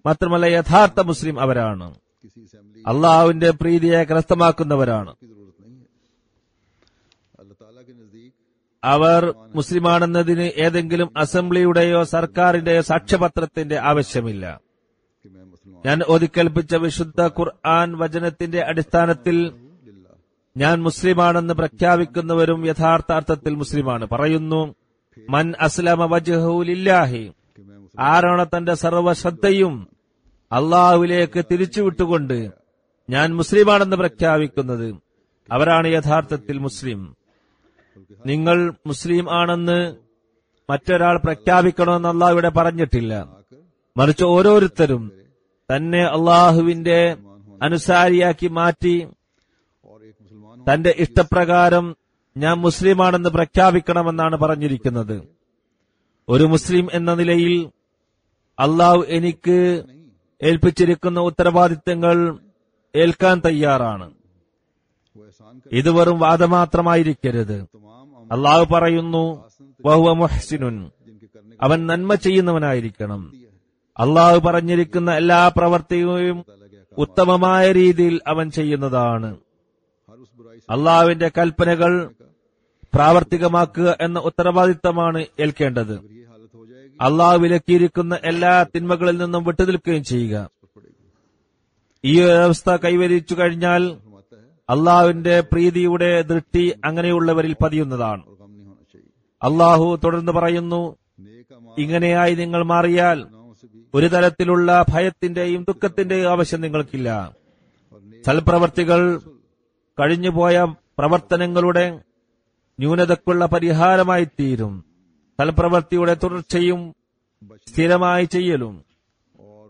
മാത്രമല്ല യഥാർത്ഥ മുസ്ലിം അവരാണ് किसी असेंबली അള്ളാഹുവിന്റെ പ്രീതിയെ കരസ്ഥമാക്കുന്നവരാണ് की जरूरत नहीं है अल्लाह ताला के नजदीक അവർ മുസ്ലിമാണെന്നതിന് ഏതെങ്കിലും അസംബ്ലിയുടെയോ സർക്കാരിന്റെയോ സാക്ഷ്യപത്രത്തിന്റെ ആവശ്യമില്ല कि मैं मुसलमान ഞാൻ ഒതുക്കേൽപ്പിച്ച വിശുദ്ധ ഖുർആൻ വചനത്തിന്റെ അടിസ്ഥാനത്തിൽ लिल्लाह ഞാൻ മുസ്ലിമാണെന്ന് പ്രഖ്യാപിക്കുന്നവരും യഥാർത്ഥ അർത്ഥത്തിൽ മുസ്ലിമാണ് പറയുന്നു മൻ അസ്ലമ വജ്ഹുലില്ലാഹി कि मैं मुसलमान ആരാണ് തന്റെ സർവ്വശ്രദ്ധയും അള്ളാഹുവിലേക്ക് തിരിച്ചുവിട്ടുകൊണ്ട് ഞാൻ മുസ്ലിമാണെന്ന് പ്രഖ്യാപിക്കുന്നത് അവരാണ് യഥാർത്ഥത്തിൽ മുസ്ലിം നിങ്ങൾ മുസ്ലിം ആണെന്ന് മറ്റൊരാൾ പ്രഖ്യാപിക്കണമെന്ന് അള്ളാഹു ഇവിടെ പറഞ്ഞിട്ടില്ല आकर മറിച്ച് ഓരോരുത്തരും തന്നെ അള്ളാഹുവിന്റെ അനുസാരിയാക്കി മാറ്റി और एक मुसलमान തന്റെ ഇഷ്ടപ്രകാരം ഞാൻ മുസ്ലിമാണെന്ന് പ്രഖ്യാപിക്കണമെന്നാണ് പറഞ്ഞിരിക്കുന്നത് ഒരു മുസ്ലിം എന്ന നിലയിൽ അള്ളാഹു എനിക്ക് ഏൽപ്പിച്ചിരിക്കുന്ന ഉത്തരവാദിത്തങ്ങൾ ഏൽക്കാൻ തയ്യാറാണ് वो एहसान कर ഇത് വെറും വാദമാത്രമായിരിക്കരുത് तमाम अमल അള്ളാഹു പറയുന്നു വഹുവ മുഹ്സിനുൻ जिनके करने അവൻ നന്മ ചെയ്യുന്നവനായിരിക്കണം അള്ളാഹു പറഞ്ഞിരിക്കുന്ന എല്ലാ പ്രവർത്തിയും ഉത്തമമായ രീതിയിൽ അവൻ ചെയ്യുന്നതാണ് हर उस बुराई से അള്ളാഹുവിന്റെ കൽപ്പനകൾ പ്രാവർത്തികമാക്കുക എന്ന ഉത്തരവാദിത്തമാണ് ഏൽക്കേണ്ടത് अगर ये हालत हो जाएगी അള്ളാഹു വിലക്കിയിരിക്കുന്ന എല്ലാ തിന്മകളിൽ നിന്നും വിട്ടുനിൽക്കുകയും ചെയ്യുക तो पड़ेगी ഈ ഒരു അവസ്ഥ കൈവരിച്ചു കഴിഞ്ഞാൽ फरमाता है അള്ളാഹുവിന്റെ പ്രീതിയുടെ ദൃഷ്ടി അങ്ങനെയുള്ളവരിൽ പതിയുന്നതാണ് और गम नहीं होना चाहिए അള്ളാഹു തുടർന്ന് പറയുന്നു नेक अमाल ഇങ്ങനെയായി നിങ്ങൾ മാറിയാൽ गुनाहों से भी ഒരു തരത്തിലുള്ള ഭയത്തിന്റെയും ദുഃഖത്തിന്റെയും ആവശ്യം നിങ്ങൾക്കില്ല और नेक സൽപ്രവർത്തികൾ കഴിഞ്ഞുപോയ പ്രവർത്തനങ്ങളുടെ ന്യൂനതക്കുള്ള പരിഹാരമായി തീരും സൽപ്രവർത്തിയുടെ തുടർച്ചയും സ്ഥിരമായി ചെയ്യലും और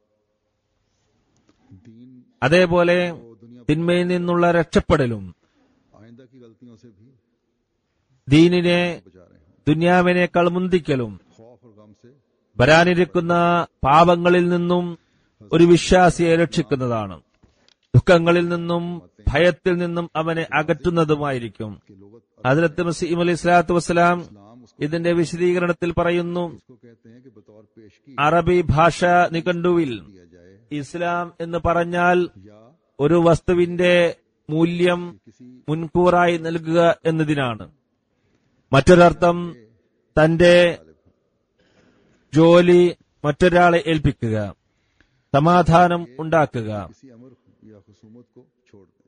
दीन അതേപോലെ को दुनिया തിന്മയിൽ നിന്നുള്ള രക്ഷപ്പെടലും आइंदा की गलतियों से भी ദീനിനെ बचा रहे हैं ദുന്യാവിനേക്കാൾ മുന്തിക്കലും खौफ और गम से വരാനിരിക്കുന്ന പാപങ്ങളിൽ നിന്നും ഒരു വിശ്വാസിയെ രക്ഷിക്കുന്നതാണ് ദുഃഖങ്ങളിൽ നിന്നും ഭയത്തിൽ നിന്നും അവനെ അകറ്റുന്നതുമായിരിക്കും कि लोगत ഹജരത്ത് മസീം അലി സ്വലാത്തു വസ്സലാം इस्लाम उसको ഇതിന്റെ വിശദീകരണത്തിൽ പറയുന്നു कहते हैं कि बतौर पेशगी അറബി ഭാഷ നിഘണ്ടുവിൽ दिया जाए ഇസ്ലാം എന്ന് പറഞ്ഞാൽ या ഒരു വസ്തുവിന്റെ മൂല്യം किसी മുൻകൂറായി നൽകുക എന്നതിനാണ് മറ്റൊരർത്ഥം തന്റെ ജോലി മറ്റൊരാളെ ഏൽപ്പിക്കുക സമാധാനം ഉണ്ടാക്കുക किसी अमर या खुसूमत को छोड़ दें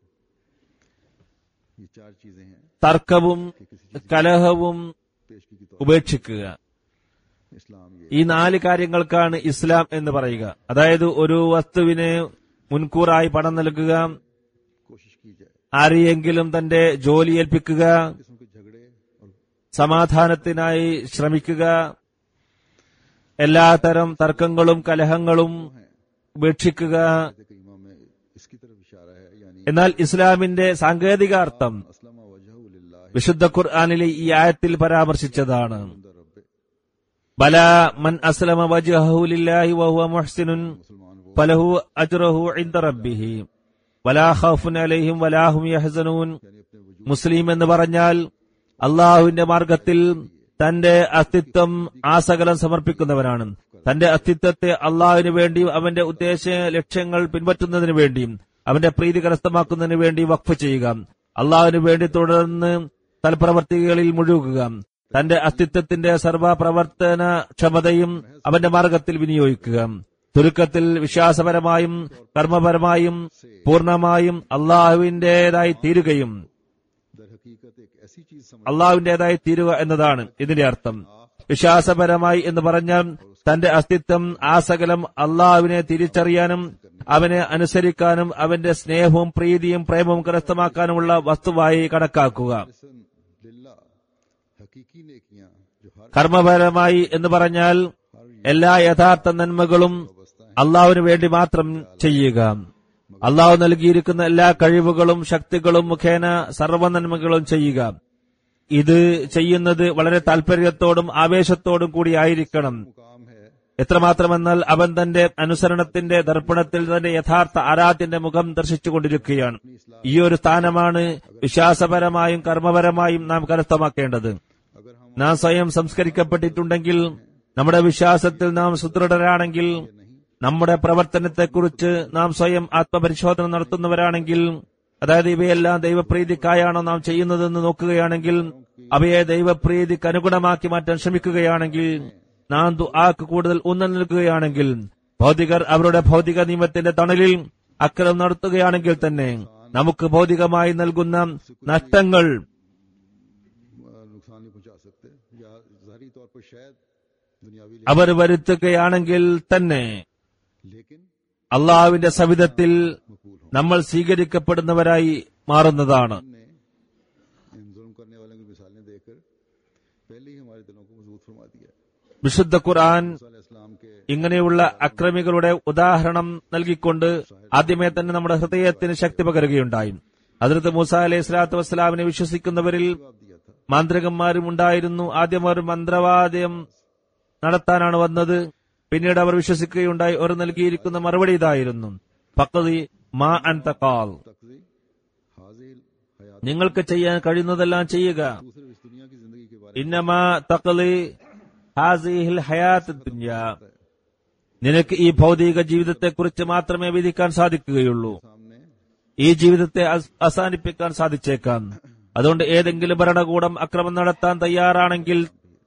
ये चार चीजें हैं തർക്കവും കലഹവും पेशगी की तौर ഉപേക്ഷിക്കുക इस्लाम ये ഈ നാല് കാര്യങ്ങൾക്കാണ് ഇസ്ലാം എന്ന് പറയുക അതായത് ഒരു വസ്തുവിന് മുൻകൂറായി പണം നൽകുക कोशिश की जाए ആരെയെങ്കിലും തന്റെ ജോലി ഏൽപ്പിക്കുക किस्म के झगड़े और സമാധാനത്തിനായി ശ്രമിക്കുക എല്ലാത്തരം തർക്കങ്ങളും കലഹങ്ങളും ഉപേക്ഷിക്കുക कहते करीमा में इसकी तरफ इशारा है यानी എന്നാൽ ഇസ്ലാമിന്റെ സാങ്കേതിക അർത്ഥം असलम वजह लिल्लाह വിശുദ്ധ ഖുർആാനിലെ ഈ ആയത്തിൽ പരാമർശിച്ചതാണ് रब ബല മൻ അസ്ലമ വജ്ഹഹു ലില്ലാഹി വഹുവ മുഹ്സിനുൻ मुसलमान वो ഫലഹു അജ്റഹു ഇൻദ റബ്ബിഹി വലാ ഖൗഫുൻ അലൈഹിം വലാ ഹും യഹ്സനൂൻ यानी अपने वजूद മുസ്ലിം എന്ന് പറഞ്ഞാൽ അള്ളാഹുവിന്റെ മാർഗത്തിൽ തന്റെ അസ്തിത്വം ആസകലം സമർപ്പിക്കുന്നവനാണ് തന്റെ അസ്തിത്വത്തെ അള്ളാഹുവിന് വേണ്ടിയും അവന്റെ ഉദ്ദേശ ലക്ഷ്യങ്ങൾ പിൻപറ്റുന്നതിന് വേണ്ടിയും അവന്റെ പ്രീതി കരസ്ഥമാക്കുന്നതിന് വേണ്ടി വഖഫ് ചെയ്യുക അള്ളാഹുവിന് വേണ്ടി തുടർന്ന് തൽപ്രവർത്തികളിൽ മുഴുകുക തന്റെ അസ്തിത്വത്തിന്റെ സർവപ്രവർത്തന ക്ഷമതയും അവന്റെ മാർഗത്തിൽ വിനിയോഗിക്കുക ചുരുക്കത്തിൽ വിശ്വാസപരമായും കർമ്മപരമായും പൂർണ്ണമായും അള്ളാഹുവിന്റേതായി തീരുകയും दर हकीकत एक ऐसी चीज समझ അള്ളാഹുവിന്റേതായി തീരുക എന്നതാണ് ഇതിന്റെ അർത്ഥം വിശ്വാസപരമായി എന്ന് പറഞ്ഞാൽ തന്റെ അസ്തിത്വം ആസകലം അള്ളാഹുവിനെ തിരിച്ചറിയാനും അവനെ അനുസരിക്കാനും അവന്റെ സ്നേഹവും പ്രീതിയും പ്രേമവും കരസ്ഥമാക്കാനുമുള്ള വസ്തുവായി കണക്കാക്കുക लिसन लिल्ला हकीकी नेकियां जो हर കർമ്മപരമായി എന്ന് പറഞ്ഞാൽ എല്ലാ യഥാർത്ഥ നന്മകളും അള്ളാഹുവിന് വേണ്ടി മാത്രം ചെയ്യുക അള്ളാഹു നൽകിയിരിക്കുന്ന എല്ലാ കഴിവുകളും ശക്തികളും മുഖേന സർവ്വ നന്മകളും ചെയ്യുക ഇത് ചെയ്യുന്നത് വളരെ താല്പര്യത്തോടും ആവേശത്തോടും കൂടി ആയിരിക്കണം मुकाम है എത്രമാത്രമെന്നാൽ അവൻ തന്റെ അനുസരണത്തിന്റെ ദർപ്പണത്തിൽ തന്റെ യഥാർത്ഥ ആരാധ്യന്റെ മുഖം ദർശിച്ചുകൊണ്ടിരിക്കുകയാണ് ഈ ഒരു സ്ഥാനമാണ് വിശ്വാസപരമായും കർമ്മപരമായും നാം കരസ്ഥമാക്കേണ്ടത് अगर हम നാം സ്വയം സംസ്കരിക്കപ്പെട്ടിട്ടുണ്ടെങ്കിൽ നമ്മുടെ വിശ്വാസത്തിൽ നാം സുദൃഢരാണെങ്കിൽ നമ്മുടെ പ്രവർത്തനത്തെക്കുറിച്ച് നാം സ്വയം ആത്മപരിശോധന നടത്തുന്നവരാണെങ്കിൽ അതായത് ഇവയെല്ലാം ദൈവപ്രീതിക്കായാണോ നാം ചെയ്യുന്നതെന്ന് നോക്കുകയാണെങ്കിൽ അവയെ ദൈവപ്രീതിക്ക് അനുഗുണമാക്കി മാറ്റാൻ ശ്രമിക്കുകയാണെങ്കിൽ നാം ദുആക്ക് കൂടുതൽ ഊന്നൽ നൽകുകയാണെങ്കിൽ ഭൗതികർ അവരുടെ ഭൗതിക നിയമത്തിന്റെ തണലിൽ അക്രമം നടത്തുകയാണെങ്കിൽ തന്നെ നമുക്ക് ഭൗതികമായി നൽകുന്ന നഷ്ടങ്ങൾ नुकसान नहीं पहुंचा सकते या जाहिरी तौर पर शायद दुनियावी लिहाज അവർ വരുത്തുകയാണെങ്കിൽ തന്നെ लेकिन അള്ളാഹുവിന്റെ സവിധത്തിൽ मकबूल हो നമ്മൾ സ്വീകരിക്കപ്പെടുന്നവരായി മാറുന്നതാണ് हमने इन जुल्म करने वालों की मिसालें देकर पहले ही हमारे दिलों को मजबूत फरमा दिया വിശുദ്ധ ഖുർആൻ मूसा अलैहिस्सलाम के ഇങ്ങനെയുള്ള അക്രമികളുടെ ഉദാഹരണം നൽകിക്കൊണ്ട് ആദ്യമേ തന്നെ നമ്മുടെ ഹൃദയത്തിന് ശക്തി പകരുകയുണ്ടായി അതിർത്ത് മൂസ അലൈഹി സ്വലാത്തു വസ്സലാമിനെ വിശ്വസിക്കുന്നവരിൽ जवाब दिया था മാന്ത്രികന്മാരും ഉണ്ടായിരുന്നു ആദ്യം അവർ മന്ത്രവാദ്യം നടത്താനാണ് വന്നത് പിന്നീട് അവർ വിശ്വസിക്കുകയുണ്ടായി അവർ നൽകിയിരിക്കുന്ന മറുപടി ഇതായിരുന്നു പക്തി മാ അൻ തക്കാൽ तकजी हाजिल हयात നിങ്ങൾക്ക് ചെയ്യാൻ കഴിയുന്നതെല്ലാം ചെയ്യുക दूसरे इस दुनिया की जिंदगी के बारे ഇന്നമാ തക്ലി ഹാസിഹിൽ ഹയാത്ത് ദുനിയ നിനക്ക് ഈ ഭൗതിക ജീവിതത്തെക്കുറിച്ച് മാത്രമേ വിധിക്കാൻ സാധിക്കുകയുള്ളൂ में सामने ഈ ജീവിതത്തെ അസ്- അവസാനിപ്പിക്കാൻ സാധിച്ചേക്കാം അതുകൊണ്ട് ഏതെങ്കിലും ഭരണകൂടം അക്രമം നടത്താൻ തയ്യാറാണെങ്കിൽ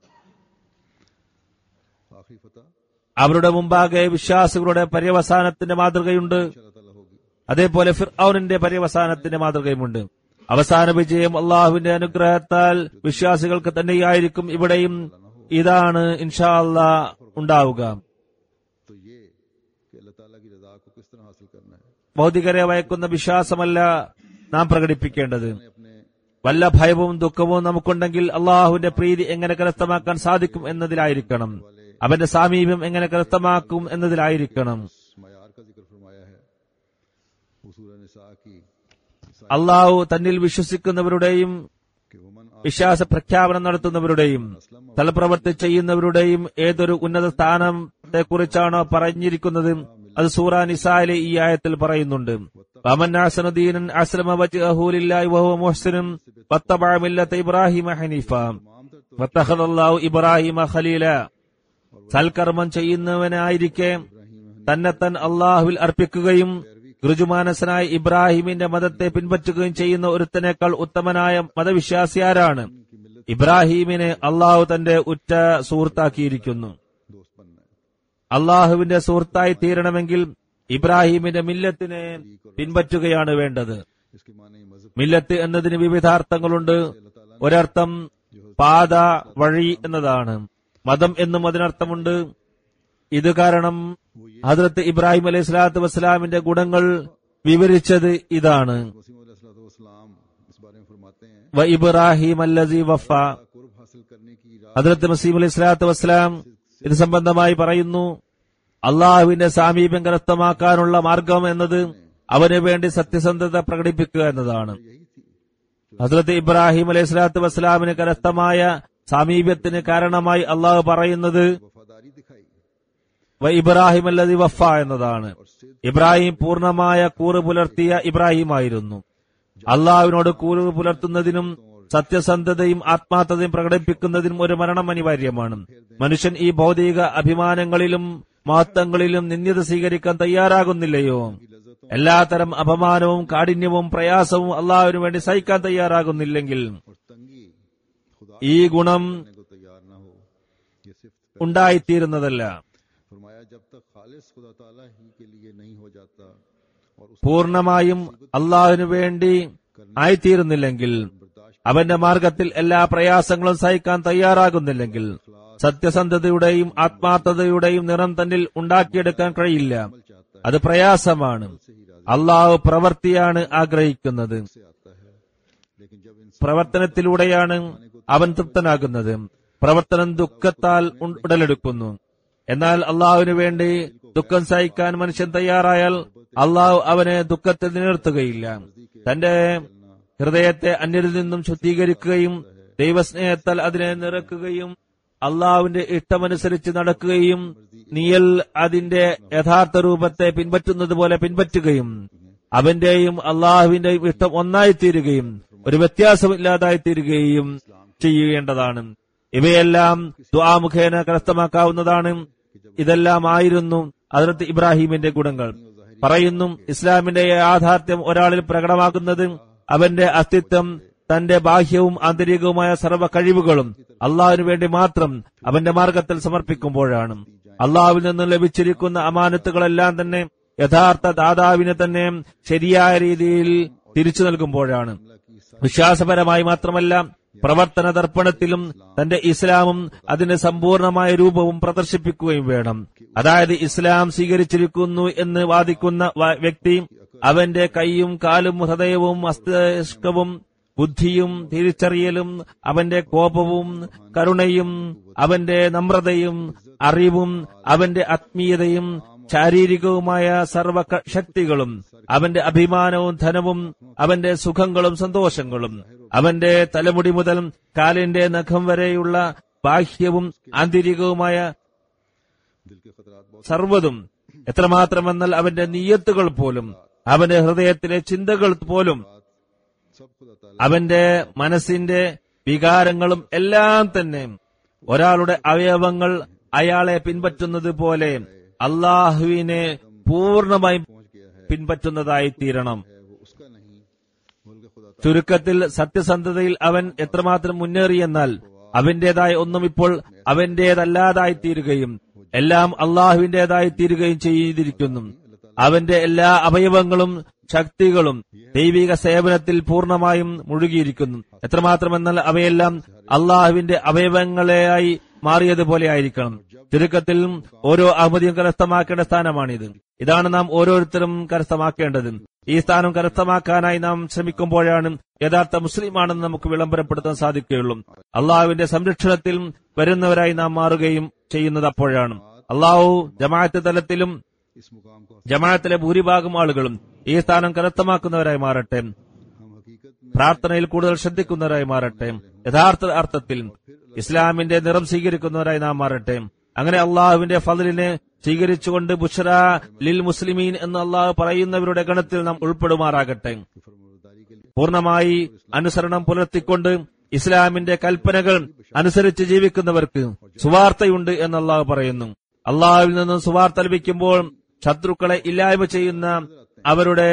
आखिरी फतह അവരുടെ മുമ്പാകെ വിശ്വാസികളുടെ പര്യവസാനത്തിന്റെ മാതൃകയുണ്ട് अल्लाह ताला होगी അതേപോലെ ഫിർഔനിന്റെ പര്യവസാനത്തിന്റെ മാതൃകയുമുണ്ട് അവസാന വിജയം അള്ളാഹുവിന്റെ അനുഗ്രഹത്താൽ വിശ്വാസികൾക്ക് തന്നെയായിരിക്കും ഇവിടെയും ഇതാണ് ഇൻഷാ അള്ളാ ഉണ്ടാവുക तो ये कि अल्लाह ताला की रजा को किस तरह हासिल करना है ഭൗതികരെ വയക്കുന്ന വിശ്വാസമല്ല നാം പ്രകടിപ്പിക്കേണ്ടത് अपने अपने വല്ല ഭയവും ദുഃഖവും നമുക്കുണ്ടെങ്കിൽ അള്ളാഹുവിന്റെ പ്രീതി എങ്ങനെ കരസ്ഥമാക്കാൻ സാധിക്കും എന്നതിലായിരിക്കണം അവന്റെ സാമീപ്യം എങ്ങനെ കരസ്ഥമാക്കും എന്നതിലായിരിക്കണം उस मयार का जिक्र फरमाया है वो सूरह निसा की അള്ളാഹു തന്നിൽ വിശ്വസിക്കുന്നവരുടെയും कि वमन വിശ്വാസ പ്രഖ്യാപനം നടത്തുന്നവരുടെയും തലപ്രവർത്തി ചെയ്യുന്നവരുടെയും ഏതൊരു ഉന്നത സ്ഥാനത്തെക്കുറിച്ചാണോ പറഞ്ഞിരിക്കുന്നത് അത് സൂറ നിസായിലെ ഈ ആയത്തിൽ പറയുന്നുണ്ട് വമൻ അഹ്സനു ദീനൻ അസ്ലമ വജ്ഹഹു ലില്ലാഹി വഹുവ മുഹ്സിനും വത്തബഅ മില്ലത ഇബ്രാഹിമ ഹനീഫ വത്തഖദല്ലാഹു ഇബ്രാഹിമ ഖലീല സൽക്കർമ്മം ചെയ്യുന്നവനായിരിക്കെ തന്നെത്തൻ അള്ളാഹുവിൽ അർപ്പിക്കുകയും ഋജുമാനസനായ ഇബ്രാഹിമിന്റെ മതത്തെ പിൻപറ്റുകയും ചെയ്യുന്ന ഒരുത്തനേക്കാൾ ഉത്തമനായ മതവിശ്വാസിയാരാണ് ഇബ്രാഹിമിനെ അള്ളാഹു തന്റെ ഉറ്റ സുഹൃത്താക്കിയിരിക്കുന്നു दोस्त बनना है അള്ളാഹുവിന്റെ സുഹൃത്തായി തീരണമെങ്കിൽ ഇബ്രാഹിമിന്റെ മില്ലത്തിനെ പിൻപറ്റുകയാണ് വേണ്ടത് इसके माने मजहब മില്ലത്ത് എന്നതിന് വിവിധാർത്ഥങ്ങളുണ്ട് ഒരർത്ഥം പാത വഴി എന്നതാണ് മതം എന്നും അതിനർത്ഥമുണ്ട് ഇത് കാരണം ഹദ്രത്ത് ഇബ്രാഹിം അലൈഹി സ്വലാത്തു വസ്സലാമിന്റെ ഗുണങ്ങൾ വിവരിച്ചത് ഇതാണ് वसीम अलैहिस्सलाम इस बारे में फरमाते हैं വ ഇബ്രാഹിം അല്ലസി വഫ कुर्ब हासिल करने की राह ഹദ്രത്ത് മസീം അലൈഹി സ്വലാത്തു വസ്സലാം ഇത് സംബന്ധമായി പറയുന്നു അള്ളാഹുവിന്റെ സാമീപ്യം കരസ്ഥമാക്കാനുള്ള മാർഗം എന്നത് അവന് വേണ്ടി സത്യസന്ധത പ്രകടിപ്പിക്കുക എന്നതാണ് यही थी ഹസ്രത്ത് ഇബ്രാഹിം അലൈഹി സ്വലാത്തു വസ്സലാമിന് കരസ്ഥമായ സാമീപ്യത്തിന് കാരണമായി അള്ളാഹു പറയുന്നത് वफादारी दिखाई വ ഇബ്രാഹിം അല്ലതി വഫ എന്നതാണ് ഇബ്രാഹിം പൂർണ്ണമായ കൂറ് പുലർത്തിയ ഇബ്രാഹിമായിരുന്നു അള്ളാഹുവിനോട് കൂറ് പുലർത്തുന്നതിനും സത്യസന്ധതയും ആത്മാർത്ഥതയും പ്രകടിപ്പിക്കുന്നതിനും ഒരു മരണം അനിവാര്യമാണ് മനുഷ്യൻ ഈ ഭൗതിക അഭിമാനങ്ങളിലും മഹത്വങ്ങളിലും നിന്ദ്യത സ്വീകരിക്കാൻ തയ്യാറാകുന്നില്ലയോ എല്ലാത്തരം അപമാനവും കാഠിന്യവും പ്രയാസവും അള്ളാഹുവിനു വേണ്ടി സഹിക്കാൻ തയ്യാറാകുന്നില്ലെങ്കിൽ और तंगी खुदा ഈ ഗുണം करने को तैयार ना हो ये सिर्फ ഉണ്ടായിത്തീരുന്നതല്ല फरमाया जब तक खालिस खुदा ताला ही के लिए नहीं हो जाता और उस പൂർണ്ണമായും അള്ളാഹുവിനു വേണ്ടി ആയിത്തീരുന്നില്ലെങ്കിൽ അവന്റെ മാർഗത്തിൽ എല്ലാ പ്രയാസങ്ങളും സഹിക്കാൻ തയ്യാറാകുന്നില്ലെങ്കിൽ സത്യസന്ധതയുടെയും ആത്മാർത്ഥതയുടെയും നിറം തന്നിൽ ഉണ്ടാക്കിയെടുക്കാൻ കഴിയില്ല അത് പ്രയാസമാണ് അള്ളാഹു പ്രവർത്തിയാണ് ആഗ്രഹിക്കുന്നത് से आता है लेकिन जब इंसान പ്രവർത്തനത്തിലൂടെയാണ് അവൻ തൃപ്തനാകുന്നത് പ്രവർത്തനം ദുഃഖത്താൽ ഉ- ഉടലെടുക്കുന്നു എന്നാൽ അള്ളാഹുവിനു വേണ്ടി ദുഃഖം സഹിക്കാൻ മനുഷ്യൻ തയ്യാറായാൽ അള്ളാഹു അവനെ ദുഃഖത്തിൽ നിലനിർത്തുകയില്ല തന്റെ ഹൃദയത്തെ അന്യരിൽ നിന്നും ശുദ്ധീകരിക്കുകയും ദൈവസ്നേഹത്താൽ അതിനെ നിറക്കുകയും അള്ളാഹുവിന്റെ ഇഷ്ടമനുസരിച്ച് നടക്കുകയും നീയൽ അതിന്റെ യഥാർത്ഥ രൂപത്തെ പിൻപറ്റുന്നത് പോലെ പിൻപറ്റുകയും അവന്റെയും അള്ളാഹുവിന്റെയും ഇഷ്ടം ഒന്നായിത്തീരുകയും ഒരു വ്യത്യാസമില്ലാതായിത്തീരുകയും ചെയ്യേണ്ടതാണ് ഇവയെല്ലാം ദ്വാമുഖേന കരസ്ഥമാക്കാവുന്നതാണ് ഇതെല്ലാം ആയിരുന്നു അതിർത്ത് ഇബ്രാഹിമിന്റെ ഗുണങ്ങൾ പറയുന്നു ഇസ്ലാമിന്റെ യാഥാർത്ഥ്യം ഒരാളിൽ പ്രകടമാക്കുന്നത് അവന്റെ അസ്തിത്വം തന്റെ ബാഹ്യവും ആന്തരികവുമായ സർവ്വ കഴിവുകളും അള്ളാഹുവിനു വേണ്ടി മാത്രം അവന്റെ മാർഗത്തിൽ സമർപ്പിക്കുമ്പോഴാണ് അള്ളാഹുവിൽ നിന്ന് ലഭിച്ചിരിക്കുന്ന അമാനത്തുകളെല്ലാം തന്നെ യഥാർത്ഥ ദാതാവിനെ തന്നെ ശരിയായ രീതിയിൽ തിരിച്ചു നൽകുമ്പോഴാണ് വിശ്വാസപരമായി മാത്രമല്ല പ്രവർത്തന ദർപ്പണത്തിലും തന്റെ ഇസ്ലാമും അതിന്റെ സമ്പൂർണമായ രൂപവും പ്രദർശിപ്പിക്കുകയും വേണം അതായത് ഇസ്ലാം സ്വീകരിച്ചിരിക്കുന്നു എന്ന് വാദിക്കുന്ന വ- വ്യക്തി അവന്റെ കൈയും കാലും ഹൃദയവും മസ്തിഷ്കവും ബുദ്ധിയും തിരിച്ചറിയലും അവന്റെ കോപവും കരുണയും അവന്റെ നമ്രതയും അറിവും അവന്റെ ആത്മീയതയും ശാരീരികവുമായ സർവ ക- ശക്തികളും അവന്റെ അഭിമാനവും ധനവും അവന്റെ സുഖങ്ങളും സന്തോഷങ്ങളും അവന്റെ തലമുടി മുതൽ കാലിന്റെ നഖം വരെയുള്ള ബാഹ്യവും ആന്തരികവുമായ दिल के खतरात बहुत സർവ്വതും എത്രമാത്രമെന്നാൽ അവന്റെ നീയത്തുകൾ പോലും അവന്റെ ഹൃദയത്തിലെ ചിന്തകൾ പോലും सब खुदा ताला അവന്റെ മനസ്സിന്റെ വികാരങ്ങളും എല്ലാം തന്നെ ഒരാളുടെ അവയവങ്ങൾ അയാളെ പിൻപറ്റുന്നത് പോലെ അള്ളാഹുവിനെ പൂർണ്ണമായും पहुंच गया है പിൻപറ്റുന്നതായി തീരണം है वो उसका नहीं बल्कि खुदा ताला ചുരുക്കത്തിൽ സത്യസന്ധതയിൽ അവൻ എത്രമാത്രം മുന്നേറിയെന്നാൽ അവന്റേതായ ഒന്നും ഇപ്പോൾ അവന്റേതല്ലാതായി തീരുകയും എല്ലാം അള്ളാഹുവിന്റേതായി തീരുകയും ചെയ്തിരിക്കുന്നു അവന്റെ എല്ലാ അവയവങ്ങളും ശക്തികളും ദൈവിക സേവനത്തിൽ പൂർണ്ണമായും മുഴുകിയിരിക്കുന്നു എത്രമാത്രമെന്നാൽ അവയെല്ലാം അള്ളാഹുവിന്റെ അവയവങ്ങളെയായി മാറിയതുപോലെ ആയിരിക്കണം ചുരുക്കത്തിൽ ഓരോ അഹമ്മദിയും കരസ്ഥമാക്കേണ്ട സ്ഥാനമാണിത് ഇതാണ് നാം ഓരോരുത്തരും കരസ്ഥമാക്കേണ്ടത് ഈ സ്ഥാനം കരസ്ഥമാക്കാനായി നാം ശ്രമിക്കുമ്പോഴാണ് യഥാർത്ഥ മുസ്ലിമാണെന്ന് നമുക്ക് വിളംബരപ്പെടുത്താൻ സാധിക്കുകയുള്ളൂ അള്ളാഹുവിന്റെ സംരക്ഷണത്തിൽ വരുന്നവരായി നാം മാറുകയും ചെയ്യുന്നത് അപ്പോഴാണ് അള്ളാഹു ജമാഅത്ത് തലത്തിലും इस मुकाम को ജമാഅത്തിലെ ഭൂരിഭാഗം ആളുകളും ഈ സ്ഥാനം കരസ്ഥമാക്കുന്നവരായി മാറട്ടെ हम हकीकत में പ്രാർത്ഥനയിൽ കൂടുതൽ ശ്രദ്ധിക്കുന്നവരായി മാറട്ടെ യഥാർത്ഥ അർത്ഥത്തിൽ ഇസ്ലാമിന്റെ നിറം സ്വീകരിക്കുന്നവരായി നാം മാറട്ടെ അങ്ങനെ അള്ളാഹുവിന്റെ ഫضലിനെ സ്വീകരിച്ചുകൊണ്ട് ബുഷറ ലിൽ മുസ്ലിമീൻ എന്ന് അള്ളാഹു പറയുന്നവരുടെ ഗണത്തിൽ നാം ഉൾപ്പെടുമാറാകട്ടെ फरमाबरदारी के लिए പൂർണ്ണമായി അനുസരണം പുലർത്തിക്കൊണ്ട് ഇസ്ലാമിന്റെ കൽപ്പനകൾ അനുസരിച്ച് ജീവിക്കുന്നവർക്ക് സുവാർത്തയുണ്ട് എന്ന് അള്ളാഹു പറയുന്നു അള്ളാഹുവിൽ നിന്നും സുവാർത്ത ലഭിക്കുമ്പോൾ ശത്രുക്കളെ ഇല്ലായ്മ ചെയ്യുന്ന അവരുടെ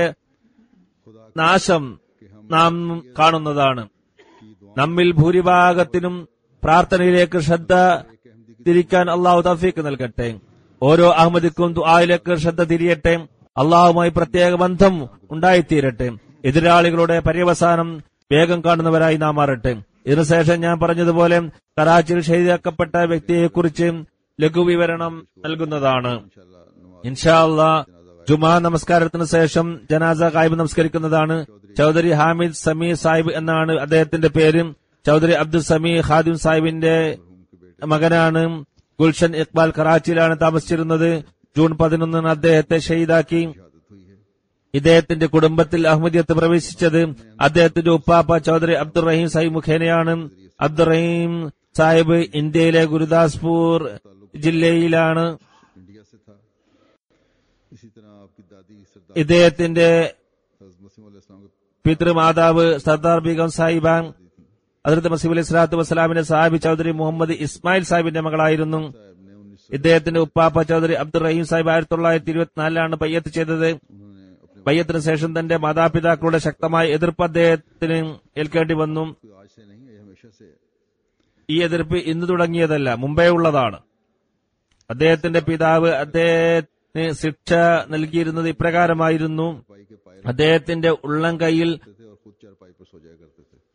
നാശം നാം കാണുന്നതാണ് നമ്മിൽ ഭൂരിഭാഗത്തിനും പ്രാർത്ഥനയിലേക്ക് ശ്രദ്ധ തിരിക്കാൻ അള്ളാഹു തഫീക്ക് നൽകട്ടെ ഓരോ അഹമ്മദിക്കും ദുആയിലേക്ക് ശ്രദ്ധ തിരിയട്ടെ അള്ളാഹുമായി പ്രത്യേക ബന്ധം ഉണ്ടായിത്തീരട്ടെ എതിരാളികളുടെ പര്യവസാനം വേഗം കാണുന്നവരായി നാം മാറട്ടെ ഇതിനുശേഷം ഞാൻ പറഞ്ഞതുപോലെ കറാച്ചിയിൽ ഷഹീദാക്കപ്പെട്ട വ്യക്തിയെക്കുറിച്ച് ലഘുവിവരണം നൽകുന്നതാണ് ഇൻഷാ അള്ളാ ജുമാ നമസ്കാരത്തിന് ശേഷം ജനാസ കായ്ബ് നമസ്കരിക്കുന്നതാണ് ചൌധരി ഹാമിദ് സമീ സാഹിബ് എന്നാണ് അദ്ദേഹത്തിന്റെ പേര് ചൌധരി അബ്ദുൽ സമീ ഖാദിം സാഹിബിന്റെ മകനാണ് ഗുൽഷൻ ഇക്ബാൽ കറാച്ചിയിലാണ് താമസിച്ചിരുന്നത് ജൂൺ പതിനൊന്നിന് അദ്ദേഹത്തെ ഷഹീദാക്കി ഇദ്ദേഹത്തിന്റെ കുടുംബത്തിൽ അഹമ്മദിയത്ത് പ്രവേശിച്ചത് അദ്ദേഹത്തിന്റെ ഉപ്പാപ്പ ചൌധരി അബ്ദുറഹീം സാഹിബ് മുഖേനയാണ് അബ്ദുറഹീം സാഹിബ് ഇന്ത്യയിലെ ഗുരുദാസ്പൂർ ജില്ലയിലാണ് इंडिया से था इसी तरह आपकी दादी सरदार ഇദ്ദേഹത്തിന്റെ हज़रत मसीह अलैहिस्सलाम के പിതൃമാതാവ് സർദാർ ബീഗം സാഹിബാൻ അതിർത്ത് മസീബ് അലൈഹി സ്വലാത്തു വസ്സലാമിന്റെ സാഹിബ് ചൌധരി മുഹമ്മദ് ഇസ്മായിൽ സാഹിബിന്റെ മകളായിരുന്നു साहब ने उन्नीस ഇദ്ദേഹത്തിന്റെ ഉപ്പാപ്പ ചൌധരി അബ്ദുറഹീം സാഹിബ് ആയിരത്തി തൊള്ളായിരത്തി ഇരുപത്തിനാലിലാണ് ബയ്യത്ത് ചെയ്തത് उन्होंने अपने ബയ്യത്തിന് ശേഷം തന്റെ മാതാപിതാക്കളുടെ ശക്തമായ എതിർപ്പ് അദ്ദേഹത്തിന് ഏൽക്കേണ്ടി വന്നു कोई आज से नहीं है ये हमेशा से है। ഈ എതിർപ്പ് ഇന്ന് തുടങ്ങിയതല്ല മുമ്പേ ഉള്ളതാണ് അദ്ദേഹത്തിന്റെ പിതാവ് അദ്ദേഹത്തിന് ശിക്ഷ നൽകിയിരുന്നത് ഇപ്രകാരമായിരുന്നു पाई के पाए അദ്ദേഹത്തിന്റെ ഉള്ളം കൈയിൽ रहते थे और खुद चारपाई पर सो जाया करते थे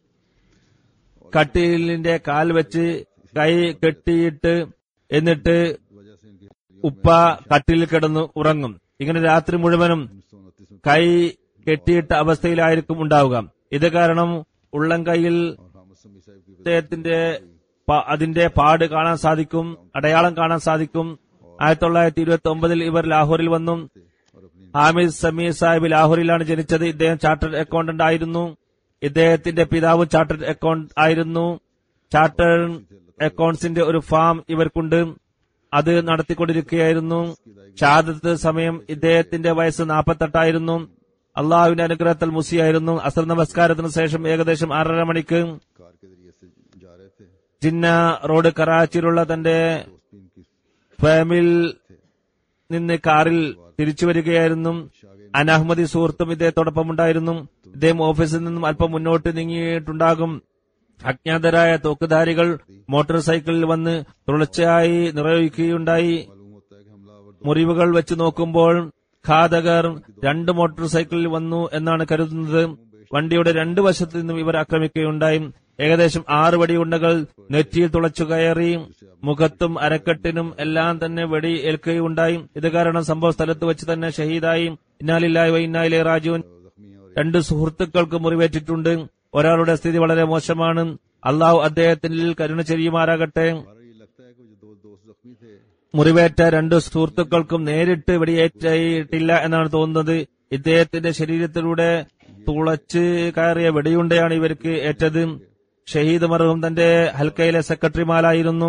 കട്ടിലിന്റെ കാൽ വെച്ച് കൈ കെട്ടിയിട്ട് എന്നിട്ട് वजह से इनकी ഉപ്പ കട്ടിലിൽ കിടന്ന് ഉറങ്ങും ഇങ്ങനെ രാത്രി മുഴുവനും उन्नीस सौ उनतीस में കൈ കെട്ടിയിട്ട അവസ്ഥയിലായിരിക്കും ഉണ്ടാവുക ഇത് കാരണം ഉള്ളം കൈയിൽ और हामिद समी साहब की അദ്ദേഹത്തിന്റെ പ- അതിന്റെ പാട് കാണാൻ സാധിക്കും അടയാളം കാണാൻ സാധിക്കും ആയിരത്തി തൊള്ളായിരത്തി ഇരുപത്തി ഒമ്പതിൽ ഇവർ ലാഹോറിൽ വന്നു और अपनी ഹാമിദ് സമീർ സാഹിബ് ലാഹോറിലാണ് ജനിച്ചത് ഇദ്ദേഹം ചാർട്ടേഡ് അക്കൗണ്ടന്റ് ആയിരുന്നു ഇദ്ദേഹത്തിന്റെ പിതാവ് ചാർട്ടേഡ് അക്കൗണ്ട് ആയിരുന്നു ചാർട്ടേഡ് അക്കൗണ്ട്സിന്റെ ഒരു ഫാം ഇവർക്കുണ്ട് അത് നടത്തിക്കൊണ്ടിരിക്കുകയായിരുന്നു ഷാദത്ത് സമയം ഇദ്ദേഹത്തിന്റെ വയസ്സ് നാൽപ്പത്തെട്ടായിരുന്നു അള്ളാഹുവിന്റെ അനുഗ്രഹത്തിൽ മുസിയായിരുന്നു അസർ നമസ്കാരത്തിന് ശേഷം ഏകദേശം ആറര മണിക്ക് कार के जरिए से जा रहे थे ജിന്ന റോഡ് കറാച്ചിയിലുള്ള തന്റെ दोस्त भी इनकी ഫാമിൽ നിന്ന് കാറിൽ തിരിച്ചു വരികയായിരുന്നു അനഹമ്മദി സുഹൃത്തും ഇദ്ദേഹത്തോടൊപ്പം ഉണ്ടായിരുന്നു ഇദ്ദേഹം ഓഫീസിൽ നിന്നും അല്പം മുന്നോട്ട് നീങ്ങിയിട്ടുണ്ടാകും അജ്ഞാതരായ തോക്കുധാരികൾ മോട്ടോർ സൈക്കിളിൽ വന്ന് തുടർച്ചയായി നിറയൊഴിക്കുകയുണ്ടായി मालूम होता है कि हमलावर മുറിവുകൾ വെച്ച് നോക്കുമ്പോൾ ഘാതകർ രണ്ട് മോട്ടോർ സൈക്കിളിൽ വന്നു എന്നാണ് കരുതുന്നത് വണ്ടിയുടെ രണ്ട് വശത്തു നിന്നും ഇവർ ആക്രമിക്കുകയുണ്ടായി ഏകദേശം ആറ് വെടിയുണ്ടകൾ നെറ്റിയിൽ തുളച്ചു കയറി മുഖത്തും അരക്കെട്ടിനും എല്ലാം തന്നെ വെടി ഏൽക്കുകയുണ്ടായി ഇത് കാരണം സംഭവ സ്ഥലത്ത് വെച്ച് തന്നെ ഷഹീദായി ഇന്നാലില്ലായി വൈന്നായിലെ രാജുവിൻ जख्मी है और രണ്ട് സുഹൃത്തുക്കൾക്ക് മുറിവേറ്റിട്ടുണ്ട് ഒരാളുടെ സ്ഥിതി വളരെ മോശമാണ് അള്ളാഹു അദ്ദേഹത്തിൽ കരുണ ചെയ്യുമാറാകട്ടെ हमारा ये लगता है कि जो दो दोस्त जख्मी थे മുറിവേറ്റ രണ്ട് സുഹൃത്തുക്കൾക്കും നേരിട്ട് വെടിയേറ്റില്ല എന്നാണ് തോന്നുന്നത് ഇദ്ദേഹത്തിന്റെ ശരീരത്തിലൂടെ തുളച്ച് കയറിയ വെടിയുണ്ടയാണ് ഇവർക്ക് ഏറ്റത് ഷഹീദ് മർഹൂം തന്റെ ഹൽക്കയിലെ സെക്രട്ടറിമാരായിരുന്നു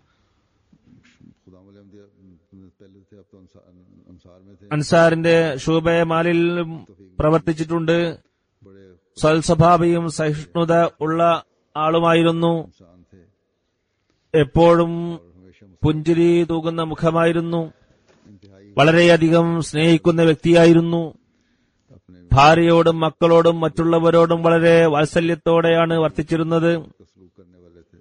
खुदा पहले थे अब तो अंसार अंसार में थे അൻസാറിന്റെ ഷൂബയെ മാലിൽ പ്രവർത്തിച്ചിട്ടുണ്ട് बड़े സൽസ്വഭാവിയും സഹിഷ്ണുത ഉള്ള ആളുമായിരുന്നു इंसान थे എപ്പോഴും और हमेशा मुझसे പുഞ്ചിരി തൂകുന്ന മുഖമായിരുന്നു इंतहाई വളരെയധികം സ്നേഹിക്കുന്ന വ്യക്തിയായിരുന്നു अपने ഭാര്യയോടും മക്കളോടും മറ്റുള്ളവരോടും വളരെ വാത്സല്യത്തോടെയാണ് വർത്തിച്ചിരുന്നത് का सलूक करने वाले थे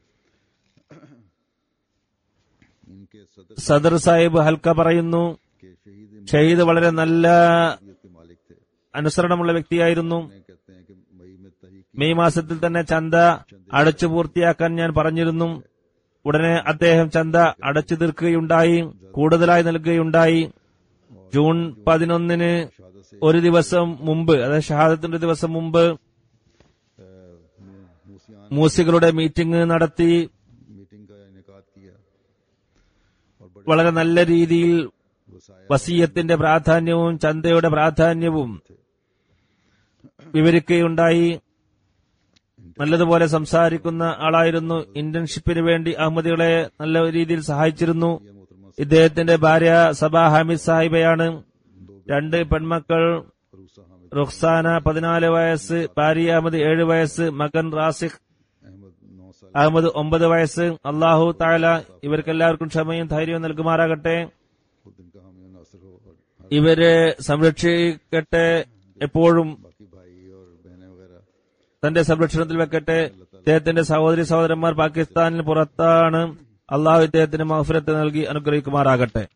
इनके सदर സദർ സാഹിബ് ഹൽക്ക പറയുന്നു के शहीद ഷഹീദ് വളരെ നല്ല इमारत के मालिक थे അനുസരണമുള്ള വ്യക്തിയായിരുന്നു उन्हें कहते हैं कि मई में तहरीक മെയ് മാസത്തിൽ തന്നെ ചന്ത അടച്ചു പൂർത്തിയാക്കാൻ ഞാൻ പറഞ്ഞിരുന്നു ഉടനെ അദ്ദേഹം ചന്ത അടച്ചു തീർക്കുകയുണ്ടായി കൂടുതലായി നൽകുകയുണ്ടായി ജൂൺ പതിനൊന്നിന് शहादत से ഒരു ദിവസം മുമ്പ് അതായത് ഷഹാദത്തിന്റെ ദിവസം മുമ്പ് अ, मू- मूसियान മൂസികളുടെ മീറ്റിംഗ് നടത്തി मीटिंग का इनका किया और बड़े വളരെ നല്ല രീതിയിൽ वसाया വസീയത്തിന്റെ പ്രാധാന്യവും ചന്തയുടെ പ്രാധാന്യവും വിവരിക്കുകയുണ്ടായി നല്ലതുപോലെ സംസാരിക്കുന്ന ആളായിരുന്നു ഇന്റേൺഷിപ്പിന് വേണ്ടി അഹമ്മദികളെ നല്ല രീതിയിൽ സഹായിച്ചിരുന്നു ये मोहतरमा ഇദ്ദേഹത്തിന്റെ ഭാര്യ സബ ഹാമിദ് സാഹിബയാണ് രണ്ട് പെൺമക്കൾ फरूसा हामिद റുഖ്സാന പതിനാല് വയസ്സ് ഭാര്യ അഹമ്മദ് ഏഴ് വയസ്സ് മകൻ റാസിഖ് अहमद नौ साल അഹമ്മദ് ഒമ്പത് വയസ്സ് അള്ളാഹു താല ഇവർക്കെല്ലാവർക്കും ക്ഷമയും ധൈര്യവും നൽകുമാറാകട്ടെ खुद इनका हामी नासर हो और हर ഇവരെ സംരക്ഷിക്കട്ടെ എപ്പോഴും बाकी भाई और बहनें वगैरह തന്റെ സംരക്ഷണത്തിൽ വെക്കട്ടെ ഇദ്ദേഹത്തിന്റെ സഹോദരി സഹോദരന്മാർ പാകിസ്ഥാനിൽ പുറത്താണ് അള്ളാഹു ഇദ്ദേഹത്തിന് മഹഫിരത്ത് നൽകി അനുഗ്രഹിക്കുമാറാകട്ടെ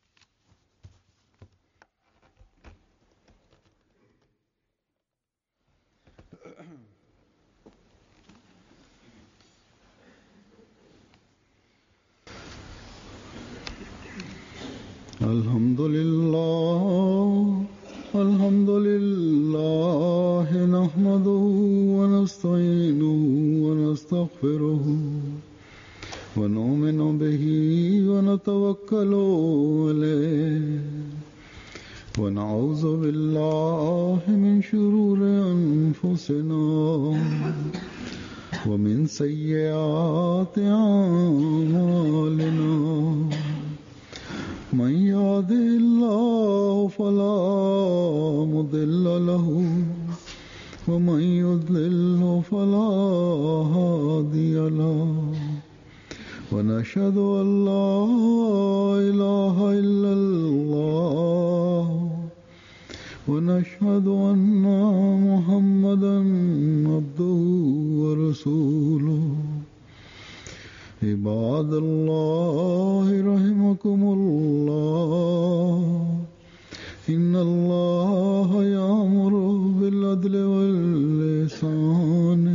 الحمد لله الحمد لله نحمده ونستعينه ونستغفره ونؤمن به ونتوكل عليه ونعوذ بالله من شرور أنفسنا ومن سيئات أعمالنا من يهده الله فلا مضل له ومن يضلل فلا هادي له ونشهد أن لا إله إلا الله ونشهد أن محمدا عبده ورسوله عباد الله رحمكم الله إن الله يأمر بالعدل واللسان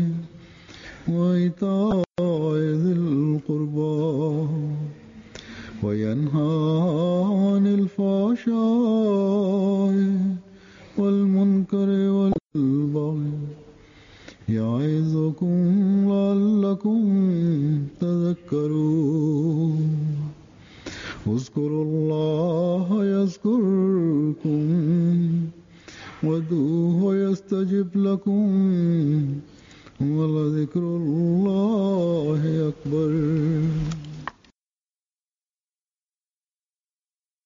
وإيتاء ذي القربى وينهى عن الفحشاء والمنكر والبغي يعظكم لعلكم تذكرون اذكروا الله يذكركم ودوه يستجب لكم ولذكر الله